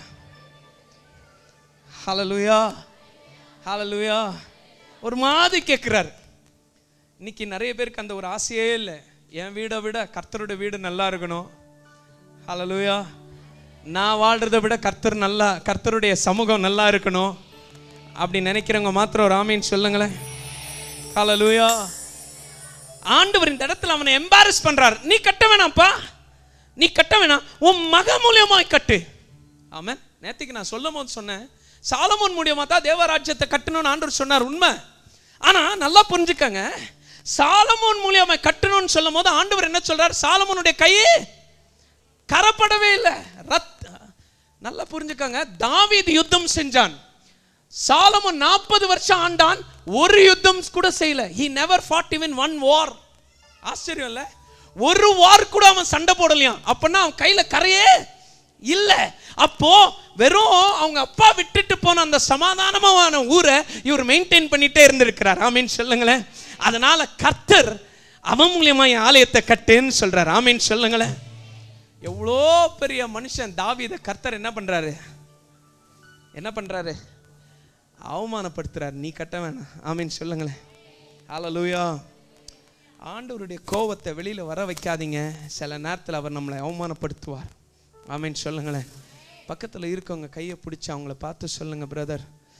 ஹalleluya ஹalleluya ஒரு மாதிரி கேட்குறாரு இன்னைக்கு நிறைய பேருக்கு அந்த ஒரு ஆசையே இல்லை என் வீடை விட கர்த்தரோட வீடு நல்லா இருக்கணும் ஹalleluya நான் வாழ்றதை விட கர்த்தர் நல்லா கர்த்தருடைய சமூகம் நல்லா இருக்கணும் அப்படி நினைக்கிறவங்க மாத்திரம் ஒரு ஆமீன் சொல்லுங்களேன் ஹalleluya ஆண்டவர் இந்த இடத்துல அவனை எம்பாரஸ் பண்றார் நீ கட்ட வேணாம்ப்பா நீ கட்ட வேணாம் உன் மக மூலியமாய் கட்டு ஆமென் நேத்திக்கு நான் சொல்லும் போது சொன்னேன் சாலமோன் மூலியமா தான் தேவராஜ்யத்தை கட்டணும்னு ஆண்டவர் சொன்னார் உண்மை ஆனா நல்லா புரிஞ்சுக்கங்க சாலமோன் மூலியமா கட்டணும்னு சொல்லும் போது ஆண்டவர் என்ன சொல்றார் சாலமோனுடைய கையே கரப்படவே இல்லை ரத் நல்லா புரிஞ்சுக்கங்க தாவீது யுத்தம் செஞ்சான் சாலமோன் நாற்பது வருஷம் ஆண்டான் ஒரு யுத்தம் கூட செய்யல he never fought even one war ஆச்சரியம் இல்ல ஒரு வார் கூட அவன் சண்டை போடலையாம் அப்பன்னா அவன் கையில கரையே இல்ல அப்போ வெறும் அவங்க அப்பா விட்டுட்டு போன அந்த சமாதானமான ஊரை இவர் மெயின்டைன் பண்ணிட்டே இருந்திருக்கிறார் ஆமீன் சொல்லுங்களேன் அதனால கர்த்தர் அவன் மூலியமா என் ஆலயத்தை கட்டுன்னு சொல்றார் ஆமீன் சொல்லுங்களேன் எவ்வளோ பெரிய மனுஷன் தாவீத கர்த்தர் என்ன பண்றாரு என்ன பண்றாரு அவமானப்படுத்துறாரு நீ கட்ட வேணாம் ஆமீன் சொல்லுங்களேன் ஹalleluya ஆண்டவருடைய கோவத்தை வெளியில வர வைக்காதீங்க சில நேரத்தில் அவர் நம்மளை அவமானப்படுத்துவார் ஆமீன் சொல்லுங்களேன் பக்கத்தில் இருக்கவங்க கையை பிடிச்சி அவங்கள பார்த்து சொல்லுங்க பிரதர்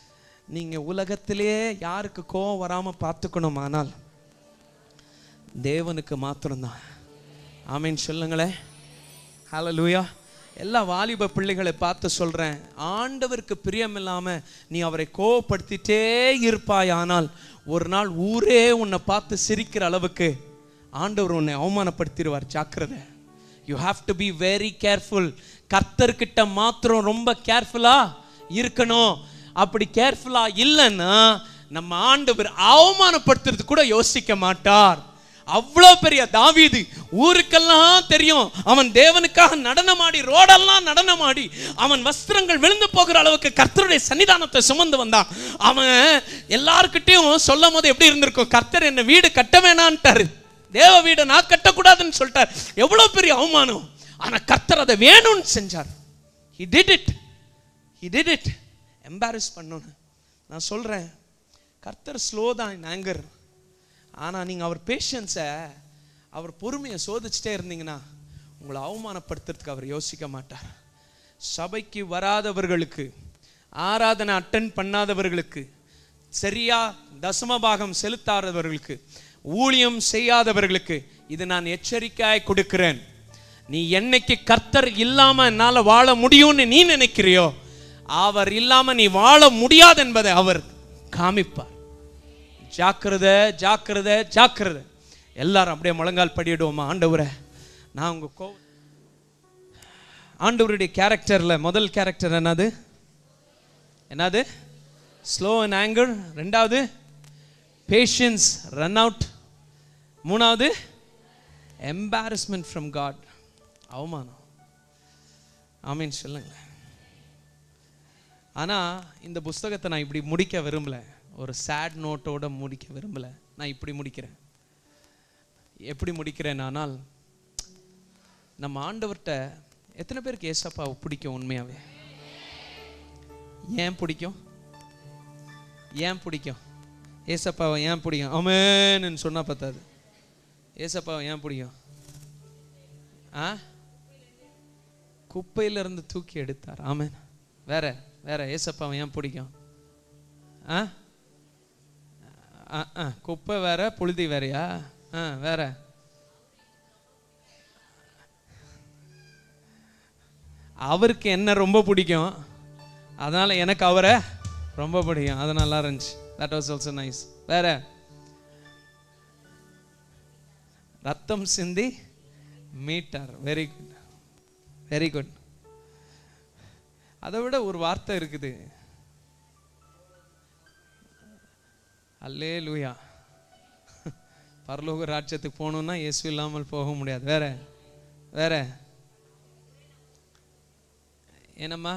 நீங்க உலகத்திலேயே யாருக்கு கோவம் வராம பார்த்துக்கணும் ஆனால் தேவனுக்கு மாத்திரம்தான் ஆமீன் சொல்லுங்களேன் ஹalleluya எல்லா வாலிப பிள்ளைகளை பார்த்து சொல்றேன் ஆண்டவருக்கு பிரியம் இல்லாம நீ அவரை கோவப்படுத்திட்டே இருப்பாயானால் ஒரு நாள் ஊரே உன்னை பார்த்து சிரிக்கிற அளவுக்கு ஆண்டவர் உன்னை அவமானப்படுத்திடுவார் ஜாக்கிரதை you have to be very careful கர்த்தர்கிட்ட மாத்திரம் ரொம்ப கேர்ஃபுல்லா இருக்கணும் அப்படி கேர்ஃபுல்லா இல்லைன்னா நம்ம ஆண்டவர் அவமானப்படுத்துறது கூட யோசிக்க மாட்டார் அவ்வளோ பெரிய தாவீது ஊருக்கெல்லாம் தெரியும் அவன் தேவனுக்காக நடனமாடி ரோடெல்லாம் நடனமாடி அவன் வஸ்திரங்கள் விழுந்து போகிற அளவுக்கு கர்த்தருடைய சன்னிதானத்தை சுமந்து வந்தான் அவன் எல்லார்கிட்டையும் சொல்லும் போது எப்படி இருந்திருக்கும் கர்த்தர் என்ன வீடு கட்ட வேணான்ட்டாரு தேவ வீடை நான் கட்டக்கூடாதுன்னு சொல்லிட்டார் எவ்வளோ பெரிய அவமானம் ஆனா கர்த்தர் அதை வேணும்னு செஞ்சார் he did it he did it embarrass பண்ணணும் நான் சொல்றேன் கர்த்தர் ஸ்லோ தான் இன் ஆங்கர் ஆனா நீங்க அவர் பேஷன்ஸை அவர் பொறுமையை சோதிச்சுட்டே இருந்தீங்கன்னா உங்களை அவமானப்படுத்துறதுக்கு அவர் யோசிக்க மாட்டார் சபைக்கு வராதவர்களுக்கு ஆராதனை அட்டன் பண்ணாதவர்களுக்கு சரியா தசமபாகம் செலுத்தாதவர்களுக்கு ஊழியம் செய்யாதவர்களுக்கு இது நான் எச்சரிக்கையாய் கொடுக்கிறேன் நீ என்னைக்கு கர்த்தர் இல்லாம என்னால வாழ முடியும்னு நீ நினைக்கிறியோ அவர் இல்லாம நீ வாழ முடியாது என்பதை அவர் காமிப்பார் ஜாக்கிரதை ஜாக்கிரதை ஜாக்கிரதை எல்லாரும் அப்படியே முழங்கால் படியிடுவோமா ஆண்டவரை நான் உங்க கோ ஆண்டவருடைய கேரக்டர்ல முதல் கேரக்டர் என்னது என்னது ஸ்லோ அண்ட் ஆங்கர் ரெண்டாவது பேஷன்ஸ் ரன் அவுட் மூணாவது எம்பாரஸ்மெண்ட் ஃப்ரம் காட் அவமானம் ஆமீன் சொல்லுங்களேன் ஆனா இந்த புஸ்தகத்தை நான் இப்படி முடிக்க விரும்பல ஒரு சேட் நோட்டோட முடிக்க விரும்பல நான் இப்படி முடிக்கிறேன் எப்படி முடிக்கிறேன் ஆனால் நம்ம ஆண்டவர்கிட்ட எத்தனை பேருக்கு ஏசப்பாவை பிடிக்கும் உண்மையாவே ஏன் பிடிக்கும் ஏன் பிடிக்கும் ஏசப்பாவை ஏன் பிடிக்கும் அமேன்னு சொன்னா பத்தாது ஏசப்பாவை ஏன் பிடிக்கும் ஆ குப்பையில இருந்து தூக்கி எடுத்தார் ஆமென் வேற வேற ஏசப்பாவை ஏன் பிடிக்கும் ஆ ஆ, ஆ, குப்பை வேற புழுதி வேறயா ஆ வேற அவருக்கு என்ன ரொம்ப பிடிக்கும் அதனால எனக்கு அவரை ரொம்ப பிடிக்கும் அது நல்லா இருந்துச்சு தட் வாஸ் ஆல்சோ நைஸ் வேற ரத்தம் சிந்தி மீட்டார் வெரி குட் வெரி குட் அதை விட ஒரு வார்த்தை இருக்குது அல்லே லூயா பரலோக ராஜ்யத்துக்கு போகணும்னா இயேசு இல்லாமல் போக முடியாது வேற வேற ಏನಮ್ಮ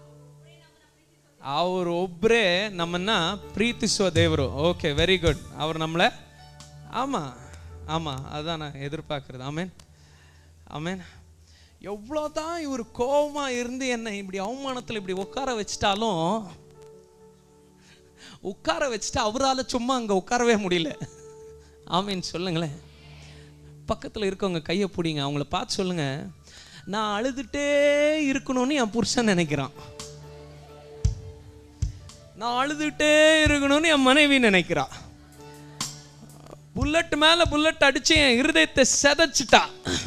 ಅವ್ರು ಒಬ್ಬರೇ ನಮ್ಮನ್ನ ಪ್ರೀತಿಸುವ ದೇವರು ಓಕೆ ವೆರಿ ಗುಡ್ ಅವ್ರು நம்மளை ஆமா ஆமா அதான் நான் எதிர்பார்க்கறது ஆமேன் ஆமேன் எவ்வளோதான் இவர் கோவமா இருந்து என்னை இப்படி அவமானத்தில் இப்படி உட்கார வச்சிட்டாலும் உட்கார வச்சுட்டு அவரால் சும்மா அங்கே உட்காரவே முடியல ஆமீன் சொல்லுங்களேன் பக்கத்தில் இருக்கவங்க கையை பிடிங்க அவங்கள பார்த்து சொல்லுங்க நான் அழுதுட்டே இருக்கணும்னு என் புருஷன் நினைக்கிறான் நான் அழுதுட்டே இருக்கணும்னு என் மனைவி நினைக்கிறா புல்லட் மேல புல்லட் அடிச்சு என் இருதயத்தை செதைச்சிட்டா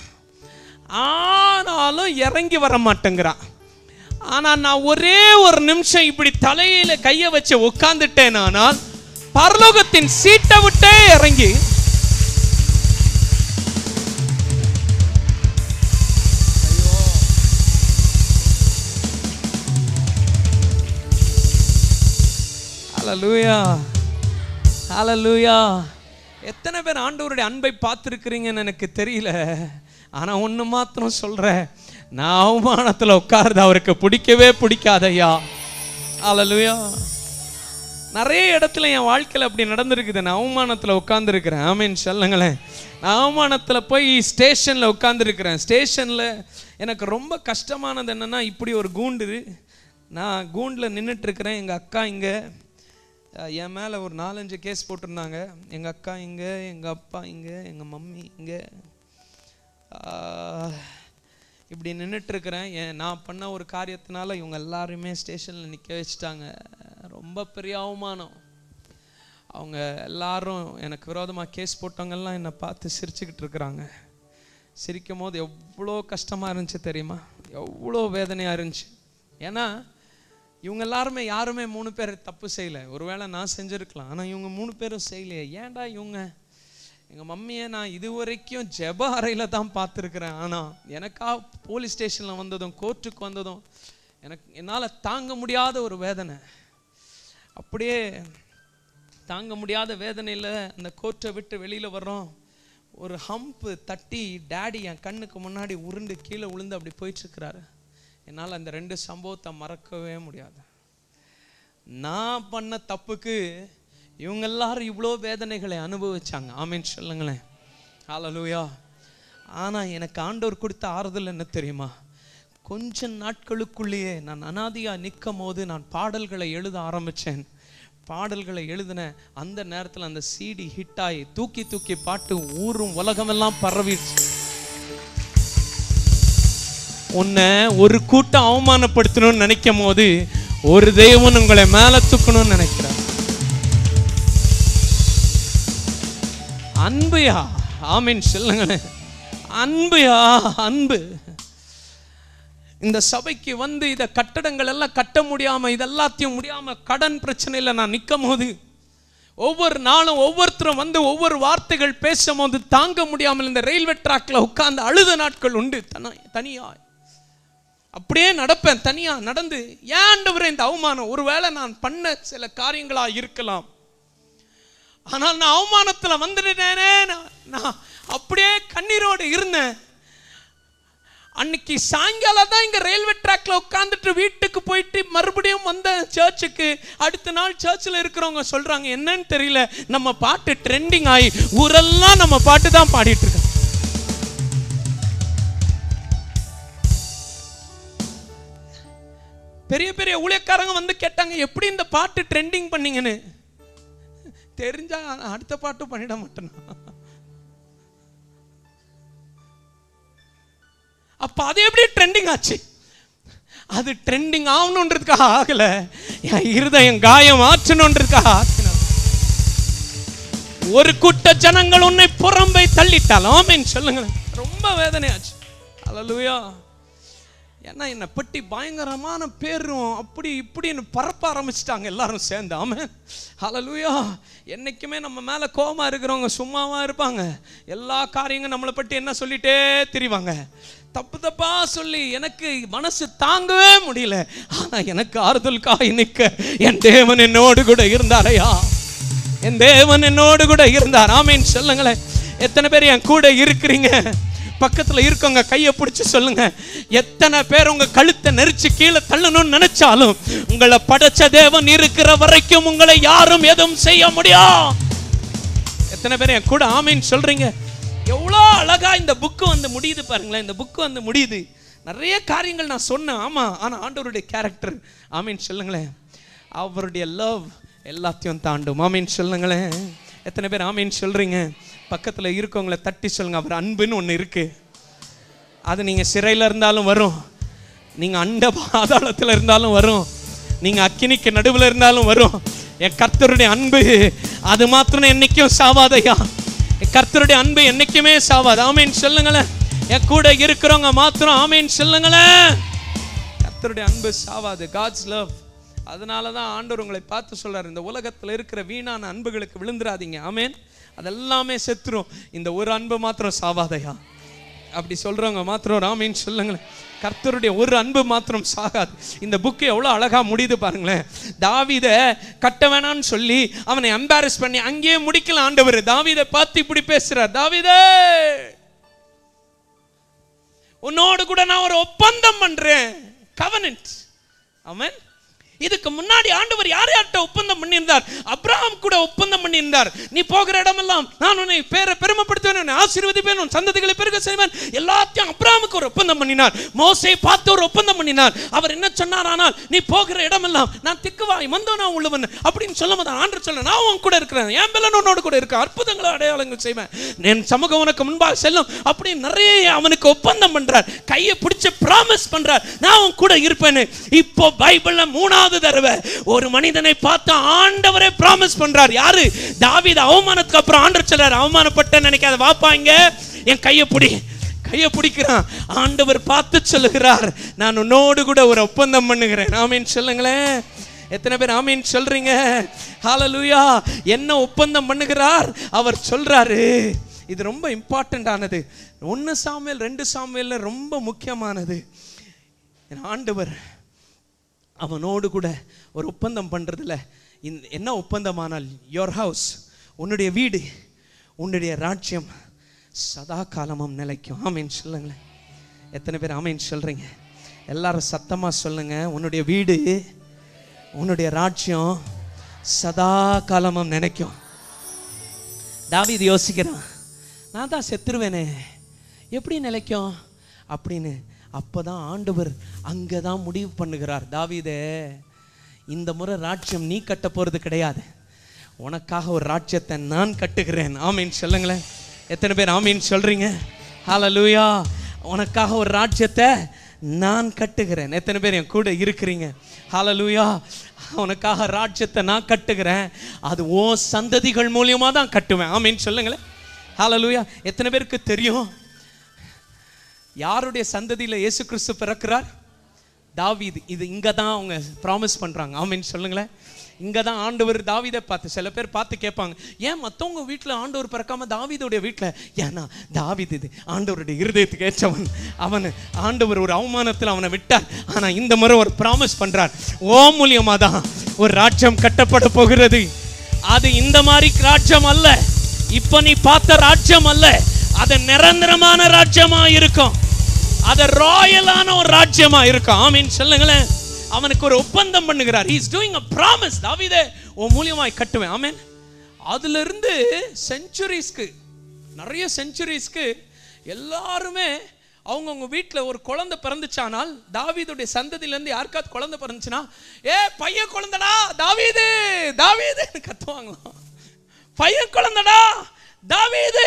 ஆனாலும் இறங்கி வர மாட்டேங்கிறான் ஆனா நான் ஒரே ஒரு நிமிஷம் இப்படி தலையில கைய வச்சு உட்கார்ந்துட்டேன் ஆனால் பரலோகத்தின் சீட்டை விட்டே இறங்கி ஹalleluya ஹalleluya எத்தனை பேர் ஆண்டவருடைய அன்பை பார்த்துருக்கிறீங்கன்னு எனக்கு தெரியல ஆனா ஒண்ணு மாத்திரம் சொல்றேன் நான் அவமானத்துல உட்கார்றது அவருக்கு பிடிக்கவே பிடிக்காதையா ஹalleluya நிறைய இடத்துல என் வாழ்க்கையில் அப்படி நடந்திருக்குது நான் அவமானத்தில் உட்காந்துருக்கிறேன் ஆமீன் சொல்லுங்களேன் நான் அவமானத்தில் போய் ஸ்டேஷனில் உட்காந்துருக்கிறேன் ஸ்டேஷனில் எனக்கு ரொம்ப கஷ்டமானது என்னன்னா இப்படி ஒரு கூண்டு நான் கூண்டில் நின்றுட்டுருக்கிறேன் எங்கள் அக்கா இங்கே என் மேலே ஒரு நாலஞ்சு கேஸ் போட்டிருந்தாங்க எங்கள் அக்கா இங்கே எங்கள் அப்பா இங்கே எங்கள் மம்மி இங்கே ஆஹ், இப்படி நின்றுட்டுருக்கிறேன் என் நான் பண்ண ஒரு காரியத்தினால இவங்க எல்லாருமே ஸ்டேஷனில் நிற்க வச்சுட்டாங்க ரொம்ப ரொம்ப பெரிய அவமானம் அவங்க எல்லாரும் எனக்கு விரோதமாக கேஸ் போட்டவங்கெல்லாம் என்னை பார்த்து சிரிச்சுக்கிட்டு இருக்கிறாங்க சிரிக்கும் போது எவ்வளோ கஷ்டமாக இருந்துச்சு தெரியுமா எவ்வளோ வேதனையாக இருந்துச்சு ஏன்னா இவங்க எல்லாருமே யாருமே மூணு பேர் தப்பு செய்யலை ஒருவேளை நான் செஞ்சுருக்கலாம் ஆனால் இவங்க மூணு பேரும் செய்யலையே ஏன்டா இவங்க எங்கள் மம்மியை நான் இது வரைக்கும் ஜெப அறையில் தான் பார்த்துருக்குறேன் ஆனால் எனக்கா போலீஸ் ஸ்டேஷனில் வந்ததும் கோர்ட்டுக்கு வந்ததும் எனக்கு என்னால் தாங்க முடியாத ஒரு வேதனை அப்படியே தாங்க முடியாத வேதனையில் அந்த கோர்ட்டை விட்டு வெளியில் வர்றோம் ஒரு ஹம்ப்பு தட்டி டேடி என் கண்ணுக்கு முன்னாடி உருண்டு கீழே விழுந்து அப்படி போயிட்டுருக்கிறாரு என்னால் அந்த ரெண்டு சம்பவத்தை மறக்கவே முடியாது நான் பண்ண தப்புக்கு இவங்க எல்லாரும் இவ்வளோ வேதனைகளை அனுபவிச்சாங்க ஆமீன் சொல்லுங்களேன் ஹalleluya ஆனால் எனக்கு ஆண்டவர் கொடுத்த ஆறுதல் என்ன தெரியுமா கொஞ்ச நாட்களுக்குள்ளேயே நான் அனாதியாக நிற்கும் போது நான் பாடல்களை எழுத ஆரம்பித்தேன் பாடல்களை எழுதின அந்த நேரத்தில் அந்த சிடி ஹிட் ஆகி தூக்கி தூக்கி பாட்டு ஊரும் உலகமெல்லாம் பரவிடுச்சு உன்னை ஒரு கூட்டம் அவமானப்படுத்தணும்னு நினைக்கும் போது ஒரு தெய்வம் உங்களை மேல தூக்கணும்னு நினைக்கிறார் அன்புயா ஆமீன் சொல்லுங்களேன் அன்புயா அன்பு இந்த சபைக்கு வந்து இத கட்டடங்கள் எல்லாம் கட்ட முடியாம இதெல்லாத்தையும் முடியாம கடன் பிரச்சனையில நான் நிற்கும் போது ஒவ்வொரு நாளும் ஒவ்வொருத்தரும் வந்து ஒவ்வொரு வார்த்தைகள் பேசும்போது தாங்க முடியாமல் இந்த ரயில்வே ட்ராக்ல உட்கார்ந்து அழுத நாட்கள் உண்டு தன தனியாய் அப்படியே நடப்பேன் தனியா நடந்து ஏன் ஆண்டவரே இந்த அவமானம் ஒருவேளை நான் பண்ண சில காரியங்களா இருக்கலாம் ஆனால் நான் அவமானத்துல வந்துட்டேனே நான் நான் அப்படியே கண்ணீரோடு இருந்தேன் அன்னைக்கு சாயங்காலம் தான் இங்க ரயில்வே ட்ராக்ல உட்காந்துட்டு வீட்டுக்கு போயிட்டு மறுபடியும் வந்த சர்ச்சுக்கு அடுத்த நாள் சர்ச்சில் இருக்கிறவங்க சொல்றாங்க என்னன்னு தெரியல நம்ம பாட்டு ட்ரெண்டிங் ஆகி ஊரெல்லாம் நம்ம பாட்டு தான் பாடிட்டு இருக்கோம் பெரிய பெரிய ஊழியக்காரங்க வந்து கேட்டாங்க எப்படி இந்த பாட்டு ட்ரெண்டிங் பண்ணீங்கன்னு தெரிஞ்சா அடுத்த பாட்டும் பண்ணிட மாட்டேனா அப்ப அது எப்படி ட்ரெண்டிங் ஆச்சு அது ட்ரெண்டிங் ஆகணுன்றதுக்காக ஆகல என் இருதயம் காயம் ஆற்றணுன்றதுக்காக ஆக்கினார் ஒரு கூட்ட ஜனங்கள் உன்னை புறம்பை தள்ளிட்டால் ஆமீன் சொல்லுங்களேன் ரொம்ப வேதனையாச்சு அல்லலுயா ஏன்னா என்னை பற்றி பயங்கரமான பேரும் அப்படி இப்படின்னு பரப்ப ஆரம்பிச்சிட்டாங்க எல்லாரும் சேர்ந்து ஆமென் ஹalleluya என்னைக்குமே நம்ம மேலே கோவமா இருக்கிறவங்க சும்மாவா இருப்பாங்க எல்லா காரியங்களும் நம்மளை பற்றி என்ன சொல்லிட்டே திரிவாங்க தப்பு தப்பா சொல்லி எனக்கு மனசு தாங்கவே முடியல ஆனா எனக்கு ஆறுதலுக்காக நிற்க என் தேவன் என்னோடு கூட இருந்தாரையா என் தேவன் என்னோடு கூட இருந்தார் ஆமீன் சொல்லுங்களேன் எத்தனை பேர் என் கூட இருக்கிறீங்க பக்கத்துல இருக்கவங்க கையை பிடிச்சு சொல்லுங்க எத்தனை பேர் உங்க கழுத்தை நெரிச்சு கீழே தள்ளணும்னு நினைச்சாலும் உங்களை படைச்ச தேவன் இருக்கிற வரைக்கும் உங்களை யாரும் எதுவும் செய்ய முடியும் எத்தனை பேர் என் கூட ஆமீன் சொல்றீங்க எவ்வளோ அழகா இந்த புக்கு வந்து முடியுது பாருங்களேன் இந்த புக்கு வந்து முடியுது நிறைய காரியங்கள் நான் சொன்னேன் ஆமா ஆனா ஆண்டவருடைய கேரக்டர் ஆமீன் சொல்லுங்களேன் அவருடைய லவ் எல்லாத்தையும் தாண்டும் ஆமீன் சொல்லுங்களேன் எத்தனை பேர் ஆமீன் சொல்றீங்க பக்கத்துல இருக்கவங்கள தட்டி சொல்லுங்க அவர் அன்புன்னு ஒண்ணு இருக்கு அது நீங்க சிறையில இருந்தாலும் வரும் நீங்க அண்ட பாதாளத்துல இருந்தாலும் வரும் நீங்க அக்கினிக்கு நடுவுல இருந்தாலும் வரும் என் கர்த்தருடைய அன்பு அது மாத்திரம் என்னைக்கும் சாவாதையா என் கர்த்தருடைய அன்பு என்னைக்குமே சாவாது ஆமீன் சொல்லுங்களேன் என் கூட இருக்கிறவங்க மாத்திரம் ஆமீன் சொல்லுங்களேன் கர்த்தருடைய அன்பு சாவாது காட்ஸ் லவ் அதனால தான் ஆண்டவர் உங்களை பார்த்து சொல்றாரு இந்த உலகத்தில் இருக்கிற வீணான அன்புகளுக்கு விழுந்துராதீங்க ஆமேன் அதெல்லாமே செத்துரும் இந்த ஒரு அன்பு மாத்திரம் சாவாதையா அப்படி சொல்றவங்க மாத்திரம் ராமின்னு சொல்லுங்களேன் கர்த்தருடைய ஒரு அன்பு மாத்திரம் சாகாது இந்த புக்கு எவ்வளோ அழகா முடியுது பாருங்களேன் தாவீத கட்ட வேணான்னு சொல்லி அவனை எம்பாரஸ் பண்ணி அங்கேயே முடிக்கல ஆண்டவர் தாவீதை பார்த்து இப்படி பேசுறார் தாவீதே உன்னோடு கூட நான் ஒரு ஒப்பந்தம் பண்றேன் கவனன்ட் ஆமென் இதுக்கு முன்னாடி ஆண்டவர் யார் யார்கிட்ட ஒப்பந்தம் பண்ணியிருந்தார் அப்ரஹாம் கூட ஒப்பந்தம் பண்ணி பண்ணியிருந்தார் நீ போகிற இடமெல்லாம் நான் உன்னை பேரை பெருமைப்படுத்துவேன் உன்னை ஆசீர்வதிப்பேன் உன் சந்ததிகளை பெருக செய்வேன் எல்லாத்தையும் அப்ராமுக்கு ஒரு ஒப்பந்தம் பண்ணினார் மோசை பார்த்து ஒரு ஒப்பந்தம் பண்ணினார் அவர் என்ன சொன்னார் ஆனால் நீ போகிற இடமெல்லாம் நான் திக்குவாய் மந்தோனா உள்ளவன் அப்படின்னு சொல்லும் போது ஆண்டு சொல்ல நான் உன் கூட இருக்கிறேன் என் பெலன் உன்னோட கூட இருக்க அற்புதங்களை அடையாளங்கள் செய்வேன் என் சமூகம் உனக்கு முன்பாக செல்லும் அப்படி நிறைய அவனுக்கு ஒப்பந்தம் பண்றார் கையை பிடிச்சு ப்ராமிஸ் பண்றார் நான் உன் கூட இருப்பேன்னு இப்போ பைபிள்ல மூணாவது தடவை ஒரு மனிதனை பார்த்து ஆண்டவரே ப்ராமிஸ் பண்றார் யாரு தாவீது அவமானத்துக்கு அப்புறம் ஆண்டவர் சொல்றாரு அவமானப்பட்ட நினைக்காத வாப்பா இங்க என் கையை பிடி கையை பிடிக்கிறான் ஆண்டவர் பார்த்து சொல்லுகிறார் நான் உன்னோடு கூட ஒரு ஒப்பந்தம் பண்ணுகிறேன் ஆமீன் சொல்லுங்களேன் எத்தனை பேர் ஆமீன் சொல்றீங்க ஹalleluya என்ன ஒப்பந்தம் பண்ணுகிறார் அவர் சொல்றாரு இது ரொம்ப இம்பார்ட்டண்ட் ஆனது ஒன்று சாமுவேல் ரெண்டு சாமுவேல்ல ரொம்ப முக்கியமானது என் ஆண்டவர் அவனோடு கூட ஒரு ஒப்பந்தம் பண்றதுல இந்த என்ன ஒப்பந்தமானால் யோர் ஹவுஸ் உன்னுடைய வீடு உன்னுடைய ராஜ்யம் சதா காலமும் நிலைக்கும் ஆமீன் சொல்லுங்களேன் எத்தனை பேர் ஆமீன் சொல்றீங்க எல்லாரும் சத்தமா சொல்லுங்க உன்னுடைய வீடு உன்னுடைய ராஜ்யம் சதா காலமும் நினைக்கும் தாவீது யோசிக்கிறான் நான் தான் செத்துருவேனே எப்படி நிலைக்கும் அப்படின்னு அப்பதான் ஆண்டவர் அங்கே தான் முடிவு பண்ணுகிறார் தாவீதே இந்த முறை ராஜ்யம் நீ கட்ட போறது கிடையாது உனக்காக ஒரு ராஜ்யத்தை நான் கட்டுகிறேன் ஆமீன் சொல்லுங்களேன் எத்தனை பேர் ஆமீன் சொல்றீங்க ஹalleluya உனக்காக ஒரு ராஜ்யத்தை நான் கட்டுகிறேன் எத்தனை பேர் என் கூட இருக்கிறீங்க ஹalleluya உனக்காக ராஜ்யத்தை நான் கட்டுகிறேன் அது ஓ சந்ததிகள் மூலியமா தான் கட்டுவேன் ஆமீன் சொல்லுங்களேன் ஹalleluya எத்தனை பேருக்கு தெரியும் யாருடைய சந்ததியில இயேசு கிறிஸ்து பிறக்கிறார் தாவீது இது இங்க தான் அவங்க ப்ராமிஸ் பண்றாங்க ஆமீன் சொல்லுங்களேன் இங்க தான் ஆண்டவர் தாவீதை பார்த்து சில பேர் பார்த்து கேட்பாங்க ஏன் மத்தவங்க வீட்டில் ஆண்டவர் பிறக்காம தாவீதுடைய வீட்டில் ஏன்னா தாவீது இது ஆண்டவருடைய இருதயத்துக்கு ஏற்றவன் அவன் ஆண்டவர் ஒரு அவமானத்தில் அவனை விட்டார் ஆனா இந்த முறை ஒரு ப்ராமிஸ் பண்றார் ஓ மூலியமா தான் ஒரு ராஜ்யம் கட்டப்பட போகிறது அது இந்த மாதிரி ராஜ்யம் அல்ல இப்ப நீ பார்த்த ராஜ்யம் அல்ல அது நிரந்தரமான ராஜ்யமா இருக்கும் அது ராயலான ஒரு ராஜ்யமா இருக்கும் ஆமீன் சொல்லுங்களேன் அவனுக்கு ஒரு ஒப்பந்தம் பண்ணுகிறார் இஸ் டூயிங் அ ப்ராமிஸ் தாவீதே உன் மூலியமாய் கட்டுவேன் ஆமீன் அதுல இருந்து செஞ்சுரிஸ்க்கு நிறைய செஞ்சுரிஸ்க்கு எல்லாருமே அவங்கவுங்க வீட்டில் ஒரு குழந்தை பிறந்துச்சானால் தாவீதுடைய சந்ததியிலேருந்து யாருக்காவது குழந்தை பிறந்துச்சுன்னா ஏ பையன் குழந்தைடா தாவீது தாவீதுன்னு கத்துவாங்களாம் பையன் குழந்தைடா தாவீது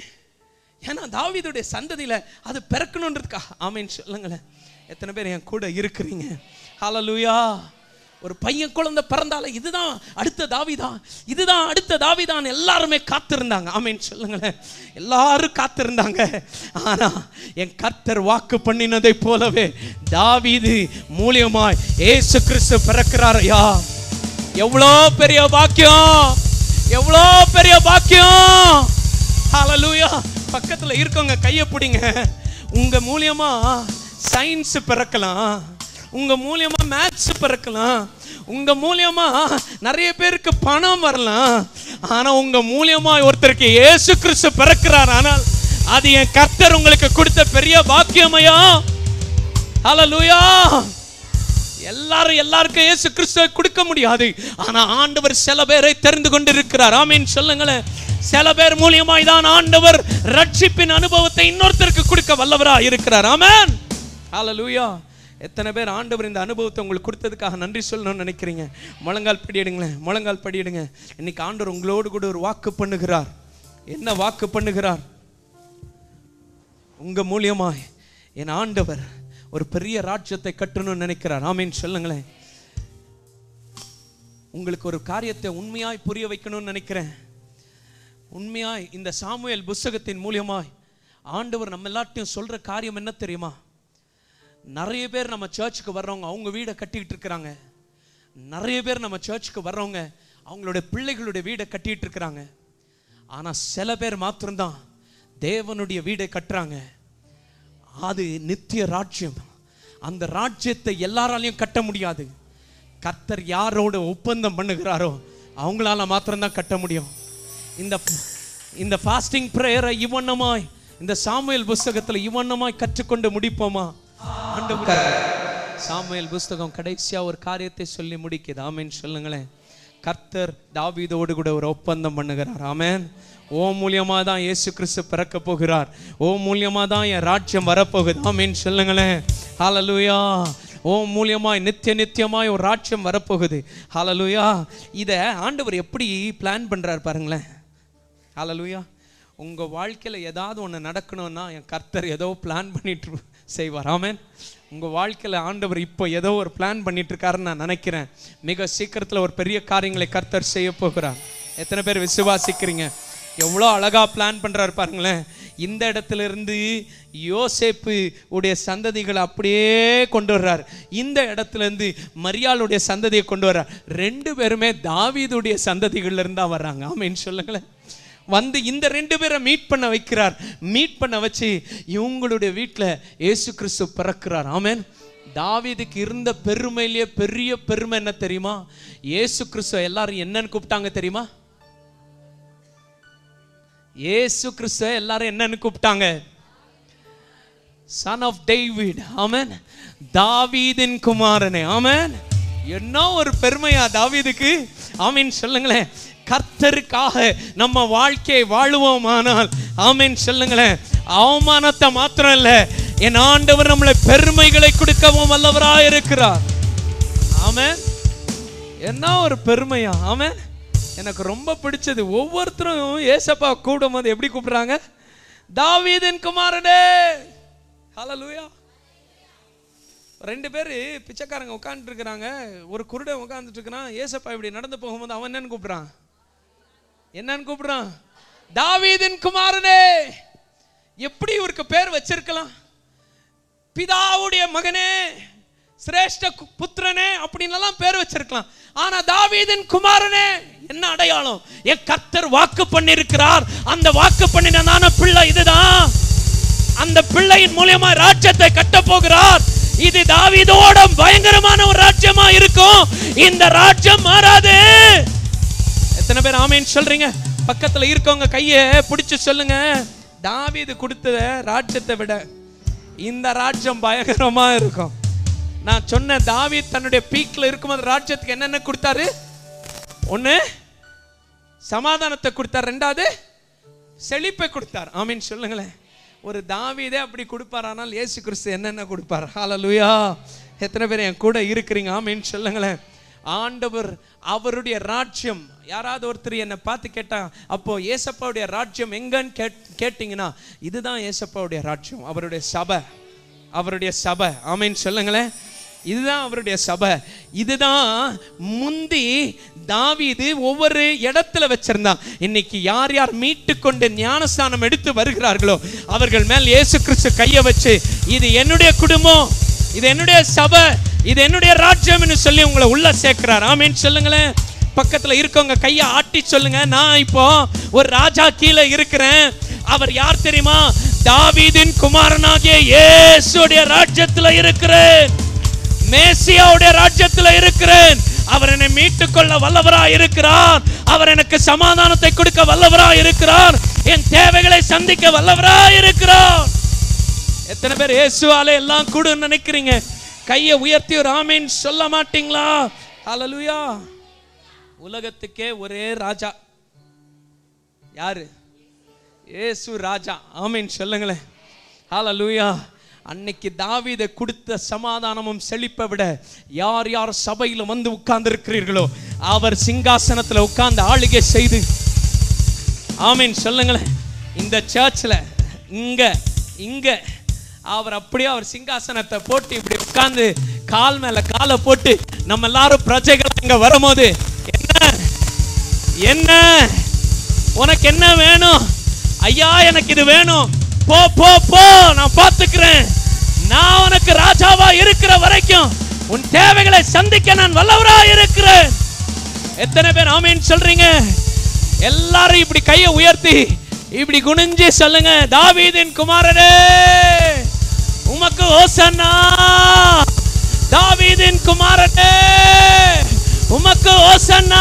ஏன்னா தாவீதுடைய சந்ததியில அது பிறக்கணுன்றதுக்கா ஆமீன் சொல்லுங்களேன் எத்தனை பேர் என் கூட இருக்கிறீங்க ஹalleluya ஒரு பையன் குழந்தை பிறந்தால இதுதான் அடுத்த தாவிதான் இதுதான் அடுத்த தாவிதான் எல்லாருமே காத்திருந்தாங்க ஆமீன் சொல்லுங்களேன் எல்லாரும் காத்திருந்தாங்க ஆனா என் கர்த்தர் வாக்கு பண்ணினதை போலவே தாவீது மூலியமாய் ஏசு கிறிஸ்து பிறக்கிறார் ஐயா எவ்வளோ பெரிய பாக்கியம் எவ்வளோ பெரிய பாக்கியம் ஹalleluya பக்கத்துல இருக்கவங்க கையை பிடிங்க உங்க மூலியமா சயின்ஸ் பிறக்கலாம் உங்க மூலியமா மேத்ஸ் பிறக்கலாம் உங்க மூலியமா நிறைய பேருக்கு பணம் வரலாம் ஆனா உங்க மூலியமா ஒருத்தருக்கு இயேசு கிறிஸ்து பிறக்கிறார் ஆனால் அது என் கர்த்தர் உங்களுக்கு கொடுத்த பெரிய பாக்கியமையா ஹalleluya எல்லாரும் எல்லாருக்கும் இயேசு கிறிஸ்துவை கொடுக்க முடியாது ஆனா ஆண்டவர் சில பேரை தெரிந்து கொண்டிருக்கிறார் ஆமீன் சொல்லுங்களேன் சில பேர் மூலியமாய் தான் ஆண்டவர் ரட்சிப்பின் அனுபவத்தை இன்னொருத்தருக்கு கொடுக்க வல்லவரா இருக்கிறார் ஆமென் ஹalleluya எத்தனை பேர் ஆண்டவர் இந்த அனுபவத்தை உங்களுக்கு கொடுத்ததுக்காக நன்றி சொல்லணும்னு நினைக்கிறீங்க முழங்கால் படியிடுங்களேன் முழங்கால் படியிடுங்க இன்னைக்கு ஆண்டவர் உங்களோடு கூட ஒரு வாக்கு பண்ணுகிறார் என்ன வாக்கு பண்ணுகிறார் உங்க மூலியமாய் என் ஆண்டவர் ஒரு பெரிய ராஜ்யத்தை கட்டணும்னு நினைக்கிறார் ஆமீன் சொல்லுங்களேன் உங்களுக்கு ஒரு காரியத்தை உண்மையாய் புரிய வைக்கணும்னு நினைக்கிறேன் உண்மையாய் இந்த சாமுவேல் புஸ்தகத்தின் மூலியமாய் ஆண்டவர் நம்ம எல்லாத்தையும் சொல்ற காரியம் என்ன தெரியுமா நிறைய பேர் நம்ம சர்ச்சுக்கு வர்றவங்க அவங்க வீடை கட்டிக்கிட்டு இருக்கிறாங்க நிறைய பேர் நம்ம சர்ச்சுக்கு வர்றவங்க அவங்களுடைய பிள்ளைகளுடைய வீடை கட்டிட்டு இருக்கிறாங்க ஆனா சில பேர் மாத்திரம்தான் தேவனுடைய வீடை கட்டுறாங்க அது நித்திய ராஜ்யம் அந்த ராஜ்யத்தை எல்லாராலையும் கட்ட முடியாது கர்த்தர் யாரோட ஒப்பந்தம் பண்ணுகிறாரோ அவங்களால மாத்திரம்தான் கட்ட முடியும் இந்த இந்த ஃபாஸ்டிங் ப்ரேயரை இவண்ணமாய் இந்த சாமுவேல் புஸ்தகத்துல இவண்ணமாய் கற்றுக்கொண்டு முடிப்போமா ஆண்டவரே சாமுவேல் புஸ்தகம் கடைசியா ஒரு காரியத்தை சொல்லி முடிக்குது ஆமென் சொல்லுங்களேன் கர்த்தர் தாவீதோடு கூட ஒரு ஒப்பந்தம் பண்ணுகிறார் ஆமென் ஓ மூலியமா தான் இயேசு கிறிஸ்து பிறக்க போகிறார் ஓ மூலியமா தான் என் ராஜ்யம் வரப்போகுது ஆமென் சொல்லுங்களேன் ஹalleluya ஓ மூலியமாய் நித்திய நித்தியமாய் ஒரு ராஜ்யம் வரப்போகுது ஹalleluya இதை ஆண்டவர் எப்படி பிளான் பண்றார் பாருங்களேன் ஹalleluya உங்க வாழ்க்கையில ஏதாவது ஒண்ணு நடக்கணும்னா என் கர்த்தர் ஏதோ பிளான் பண்ணிட்டு செய்வார் ஆமென் உங்க வாழ்க்கையில ஆண்டவர் இப்போ ஏதோ ஒரு பிளான் பண்ணிட்டு இருக்காருன்னு நான் நினைக்கிறேன் மிக சீக்கிரத்துல ஒரு பெரிய காரியங்களை கர்த்தர் செய்ய போகிறார் எத்தனை பேர் விசுவாசிக்கிறீங்க எவ்வளோ அழகா பிளான் பண்றாரு பாருங்களேன் இந்த இடத்துல இருந்து யோசேப்பு உடைய சந்ததிகளை அப்படியே கொண்டு வர்றார் இந்த இடத்துல இருந்து மரியாளுடைய சந்ததியை கொண்டு வர்றார் ரெண்டு பேருமே தாவீதுடைய சந்ததிகள்ல இருந்தா வர்றாங்க ஆமென் சொல்லுங்களேன் வந்து இந்த ரெண்டு பேரை மீட் பண்ண வைக்கிறார் மீட் பண்ண வச்சு இவங்களுடைய வீட்டில் இயேசு கிறிஸ்து பிறக்கிறார் ஆமென் தாவீதுக்கு இருந்த பெருமையிலேயே பெரிய பெருமை என்ன தெரியுமா இயேசு கிறிஸ்து எல்லாரும் என்னன்னு கூப்பிட்டாங்க தெரியுமா இயேசு கிறிஸ்து எல்லாரும் என்னன்னு கூப்பிட்டாங்க சன் ஆஃப் டேவிட் ஆமென் தாவீதின் குமாரனே ஆமென் என்ன ஒரு பெருமையா தாவீதுக்கு ஆமென் சொல்லுங்களேன் கர்த்தருக்காக நம்ம வாழ்க்கையை வாழுவோமானால் ஆமென் சொல்லுங்களேன் அவமானத்தை மாத்திரம் இல்ல என் ஆண்டவர் நம்மளை பெருமைகளை கொடுக்கவும் வல்லவராய் இருக்கிறார் ஆமென் என்ன ஒரு பெருமையா ஆமென் எனக்கு ரொம்ப பிடிச்சது ஒவ்வொருத்தரும் ஏசப்பா கூடும்போது எப்படி கூப்பிடுறாங்க தாவீதின் குமாரனே ஹalleluya ரெண்டு பேர் பிச்சைக்காரங்க உட்காந்துட்டு இருக்கிறாங்க ஒரு குருடன் உட்காந்துட்டு இருக்கிறான் ஏசப்பா இப்படி நடந்து போகும்போது அவன் என்னன்னு கூப்பிடுறான் என்னன்னு கூப்பிடுறான் தாவீதின் குமாரனே எப்படி இவருக்கு பேர் வச்சிருக்கலாம் பிதாவுடைய மகனே சிரேஷ்ட கு- புத்திரனே அப்படின்னு எல்லாம் பேர் வச்சிருக்கலாம் ஆனா தாவீதின் குமாரனே என்ன அடையாளம் என் கர்த்தர் வாக்கு பண்ணியிருக்கிறார் அந்த வாக்கு பண்ணினதான பிள்ளை இதுதான் அந்த பிள்ளையின் மூலியமா ராஜ்யத்தை கட்ட போகிறார் இது தாவீதோட பயங்கரமான ஒரு ராஜ்யமா இருக்கும் இந்த ராஜ்யம் மாறாது எத்தனை பேர் ஆமேன்னு சொல்றீங்க பக்கத்துல இருக்கவங்க கையை பிடிச்சு சொல்லுங்க தாவீது கொடுத்த ராஜ்யத்தை விட இந்த ராஜ்யம் பயங்கரமா இருக்கும் நான் சொன்ன தாவீது தன்னுடைய பீக்ல இருக்கும்போது ராஜ்யத்துக்கு என்னென்ன கொடுத்தாரு ஒண்ணு சமாதானத்தை கொடுத்தார் ரெண்டாவது செழிப்பை கொடுத்தார் ஆமீன் சொல்லுங்களேன் ஒரு தாவீதே அப்படி கொடுப்பார் ஆனால் இயேசு கிறிஸ்து என்னென்ன கொடுப்பார் ஹalleluya எத்தனை பேர் என் கூட இருக்கிறீங்க ஆமீன் சொல்லுங்களேன் ஆண்டவர் அவருடைய ராஜ்யம் யாராவது ஒருத்தர் என்னை பார்த்து கேட்டா அப்போ ஏசப்பாவுடைய ராஜ்யம் எங்கன்னு கேட் கேட்டிங்கன்னா இதுதான் ஏசப்பாவுடைய ராஜ்யம் அவருடைய சபை அவருடைய சபை ஆமீன் சொல்லுங்களேன் இதுதான் அவருடைய சபை இதுதான் முந்தி தாவீது ஒவ்வொரு இடத்துல வச்சிருந்தான் இன்னைக்கு யார் யார் மீட்டு கொண்டு ஞானஸ்தானம் எடுத்து வருகிறார்களோ அவர்கள் மேல் இயேசு கிறிஸ்து கையை வச்சு இது என்னுடைய குடும்பம் இது என்னுடைய சபை இது என்னுடைய ராஜ்யம்னு சொல்லி உங்களை உள்ள சேர்க்கிறார் ஆமீன் சொல்லுங்களேன் பக்கத்துல இருக்கவங்க கையை ஆட்டி சொல்லுங்க நான் இப்போ ஒரு ராஜா கீழே இருக்கிறேன் அவர் யார் தெரியுமா தாவீதின் குமாரனாகிய இயேசுடைய ராஜ்யத்துல இருக்கிறேன் மேசியாவுடைய ராஜ்யத்துல இருக்கிறேன் அவர் என்னை மீட்டுக் கொள்ள வல்லவராய் இருக்கிறார் அவர் எனக்கு சமாதானத்தை கொடுக்க வல்லவராய் இருக்கிறார் என் தேவைகளை சந்திக்க வல்லவராய் இருக்கிறார் எத்தனை பேர் இயேசுவாலே எல்லாம் கூடுன்னு நினைக்கிறீங்க கையை உயர்த்தி ஒரு ஆமீன் சொல்ல மாட்டீங்களா ஹalleluya உலகத்துக்கே ஒரே ராஜா யாரு இயேசு ராஜா ஆமீன் சொல்லுங்களேன் ஹalleluya அன்னைக்கு தாவீதை கொடுத்த சமாதானமும் செழிப்பை விட யார் யார் சபையில் வந்து உட்கார்ந்து இருக்கிறீர்களோ அவர் சிங்காசனத்துல உட்கார்ந்து ஆளுகை செய்து ஆமீன் சொல்லுங்களேன் இந்த சர்ச்சில் இங்க இங்க அவர் அப்படியே அவர் சிங்காசனத்தை போட்டு இப்படி உட்கார்ந்து கால் மேல காலை போட்டு நம்ம எல்லாரும் பிரஜைகள் இங்க வரும்போது என்ன என்ன உனக்கு என்ன வேணும் ஐயா எனக்கு இது வேணும் போ போ போ நான் பார்த்துக்கிறேன் நான் உனக்கு ராஜாவா இருக்கிற வரைக்கும் உன் தேவைகளை சந்திக்க நான் வல்லவரா இருக்கிறேன் எத்தனை பேர் ஆமீன் சொல்றீங்க எல்லாரும் இப்படி கையை உயர்த்தி இப்படி குனிஞ்சு சொல்லுங்க தாவீதின் குமாரனே உமக்கு ஓசன்னா தாவீதின் குமாரனே உமக்கு ஓசன்னா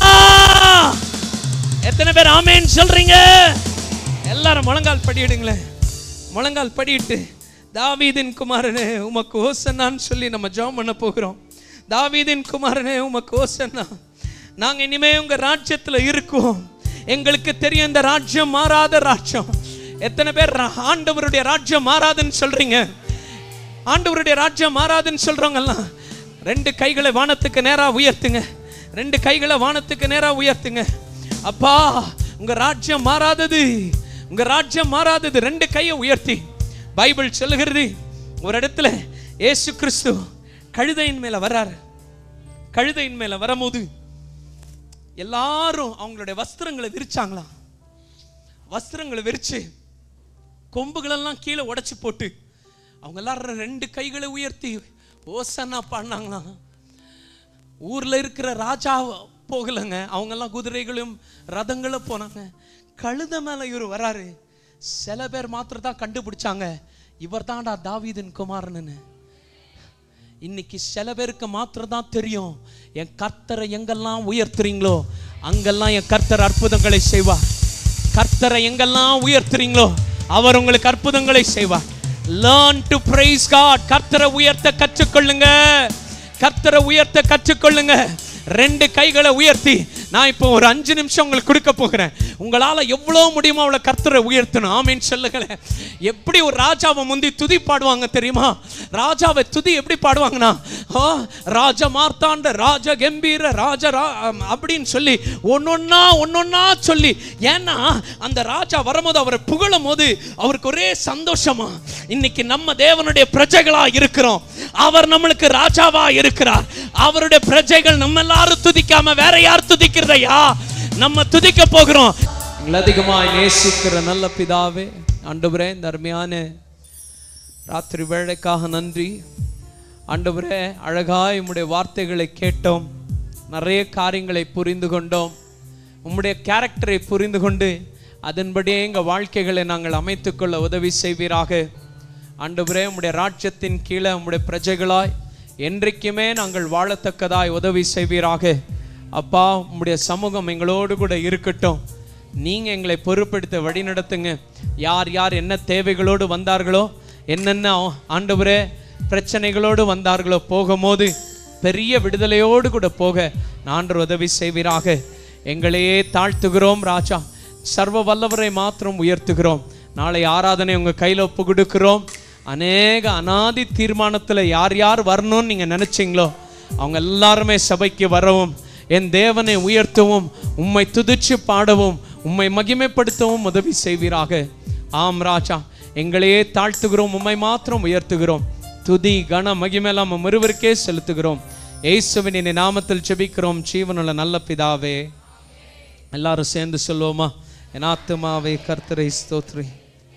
எத்தனை பேர் ஆமேன் சொல்றீங்க எல்லாரும் முழங்கால் படியிடுங்களேன் முழங்கால் படியிட்டு தாவீதின் குமாரனே உமக்கு ஓசன்னான்னு சொல்லி நம்ம ஜெபம் பண்ண போகிறோம் தாவீதின் குமாரனே உமக்கு ஓசன்னா நாங்க இனிமே உங்க ராஜ்யத்துல இருக்கோம் எங்களுக்கு தெரியும் இந்த ராஜ்யம் மாறாத ராஜ்யம் எத்தனை பேர் ரா- ஆண்டவருடைய ராஜ்யம் மாறாதுன்னு சொல்றீங்க ஆண்டவருடைய ராஜ்யம் மாறாதுன்னு சொல்றவங்கலாம் ரெண்டு கைகளை வானத்துக்கு நேரா உயர்த்துங்க ரெண்டு கைகளை வானத்துக்கு நேரா உயர்த்துங்க அப்பா உங்க ராஜ்யம் மாறாதது உங்க ராஜ்யம் மாறாதது ரெண்டு கையை உயர்த்தி பைபிள் சொல்லுகிறது ஒரு இடத்துல இயேசு கிறிஸ்து கழுதையின் மேல வராரு கழுதையின் மேல வரும்போது எல்லாரும் அவங்களுடைய வஸ்திரங்களை விரிச்சாங்களாம் வஸ்திரங்களை விரிச்சு கொம்புகளெல்லாம் கீழே உடைச்சு போட்டு அவங்க எல்லாரும் ரெண்டு கைகளை உயர்த்தி ஓசன்னா பாடினாங்களாம் ஊர்ல இருக்கிற ராஜா போகலைங்க அவங்க எல்லாம் குதிரைகளும் ரதங்களும் போனாங்க கழுத மேல இவர் வராரு சில பேர் மாத்திரம் தான் கண்டுபிடிச்சாங்க இவர் தான்டா தாவீதின் குமாரன்னு இன்னைக்கு சில பேருக்கு மாத்திரம் தான் தெரியும் என் கர்த்தரை எங்கெல்லாம் உயர்த்துறீங்களோ அங்கெல்லாம் என் கர்த்தர் அற்புதங்களை செய்வார் கர்த்தரை எங்கெல்லாம் உயர்த்துறீங்களோ அவர் உங்களுக்கு அற்புதங்களை செய்வார் லேர்ன் டு பிரைஸ் காட் கர்த்தரை உயர்த்த கற்றுக்கொள்ளுங்க கர்த்தரை உயர்த்த கற்றுக்கொள்ளுங்க ரெண்டு கைகளை உயர்த்தி நான் இப்போ ஒரு அஞ்சு நிமிஷம் உங்களுக்கு கொடுக்க போகிறேன் உங்களால எவ்வளவு முடியுமோ அவளை கர்த்தரை உயர்த்தணும் ஆமீன் சொல்லுங்களேன் எப்படி ஒரு ராஜாவை முந்தி துதி பாடுவாங்க தெரியுமா ராஜாவை துதி எப்படி பாடுவாங்கன்னா ஆ, ராஜ மார்த்தாண்ட ராஜ கம்பீர ராஜ ரா ஆம், அப்படின்னு சொல்லி ஒன்னொன்னா ஒன்னொன்னா சொல்லி ஏன்னா அந்த ராஜா வரும்போது அவரை புகழும் போது அவருக்கு ஒரே சந்தோஷமா இன்னைக்கு நம்ம தேவனுடைய பிரஜைகளா இருக்கிறோம் அவர் நம்மளுக்கு ராஜாவா இருக்கிறார் அவருடைய பிரஜைகள் நம்ம எல்லாரும் துதிக்காம வேற யார் துதிக்கிறதையா நம்ம துதிக்க போகிறோம் எங்களை அதிகமாய் நேசிக்கிற நல்ல பிதாவே ஆண்டவரே இந்த அருமையான ராத்திரி வேளைக்காக நன்றி ஆண்டவரே அழகாய் உம்முடைய வார்த்தைகளை கேட்டோம் நிறைய காரியங்களை புரிந்து கொண்டோம் உம்முடைய கேரக்டரை புரிந்து கொண்டு அதன்படியே எங்கள் வாழ்க்கைகளை நாங்கள் அமைத்துக்கொள்ள உதவி செய்வீராக ஆண்டவரே உம்முடைய ராஜ்யத்தின் கீழே உம்முடைய பிரஜைகளாய் என்றைக்குமே நாங்கள் வாழத்தக்கதாய் உதவி செய்வீராக அப்பா உம்முடைய சமூகம் எங்களோடு கூட இருக்கட்டும் நீங்க எங்களை பொறுப்பெடுத்து வழி நடத்துங்க யார் யார் என்ன தேவைகளோடு வந்தார்களோ என்னென்ன ஆ- ஆண்டவரே பிரச்சனைகளோடு வந்தார்களோ போகும்போது பெரிய விடுதலையோடு கூட போக நான்று உதவி செய்வீராக எங்களையே தாழ்த்துகிறோம் ராஜா சர்வ வல்லவரை மாத்திரம் உயர்த்துகிறோம் நாளை ஆராதனை உங்க கையில ஒப்பு கொடுக்கிறோம் அநேக அனாதி தீர்மானத்துல யார் யார் வரணும்னு நீங்க நினைச்சீங்களோ அவங்க எல்லாருமே சபைக்கு வரவும் என் தேவனை உயர்த்தவும் உம்மை துதிச்சு பாடவும் உம்மை மகிமைப்படுத்தவும் உதவி செய்வீராக ஆம் ராஜா எங்களையே தாழ்த்துகிறோம் உம்மை மாத்திரம் உயர்த்துகிறோம் துதி கன மகிமெல்லாம் உம் ஒருவருக்கே செலுத்துகிறோம் இயேசுவின் இனி நாமத்தில் ஜெபிக்கிறோம் ஜீவனுள்ள நல்ல பிதாவே எல்லாரும் சேர்ந்து சொல்லுவோமா என் ஆத்துமாவே கர்த்தரை ஸ்தோத்ரி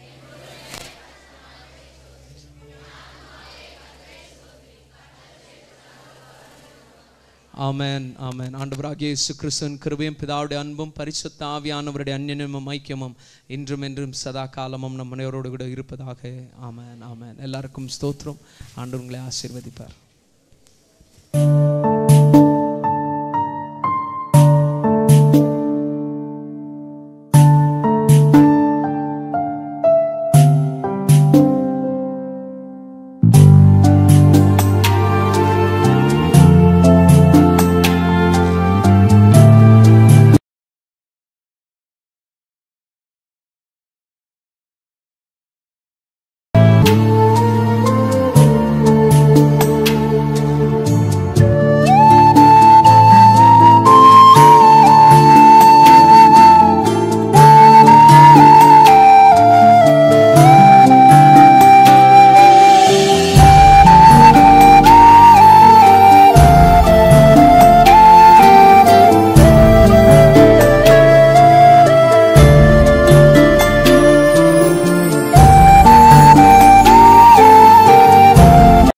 ஆமென் ஆமென் ஆண்டவராகிய இயேசு கிறிஸ்துவின் கிருபையும் பிதாவுடைய அன்பும் பரிசுத்த ஆவியானவருடைய அந்நியமும் ஐக்கியமும் இன்றும் என்றும் சதா காலமும் நம் மனைவரோடு கூட இருப்பதாக ஆமென் ஆமென் எல்லாருக்கும் ஸ்தோத்திரம் ஆண்டு உங்களை ஆசீர்வதிப்பார்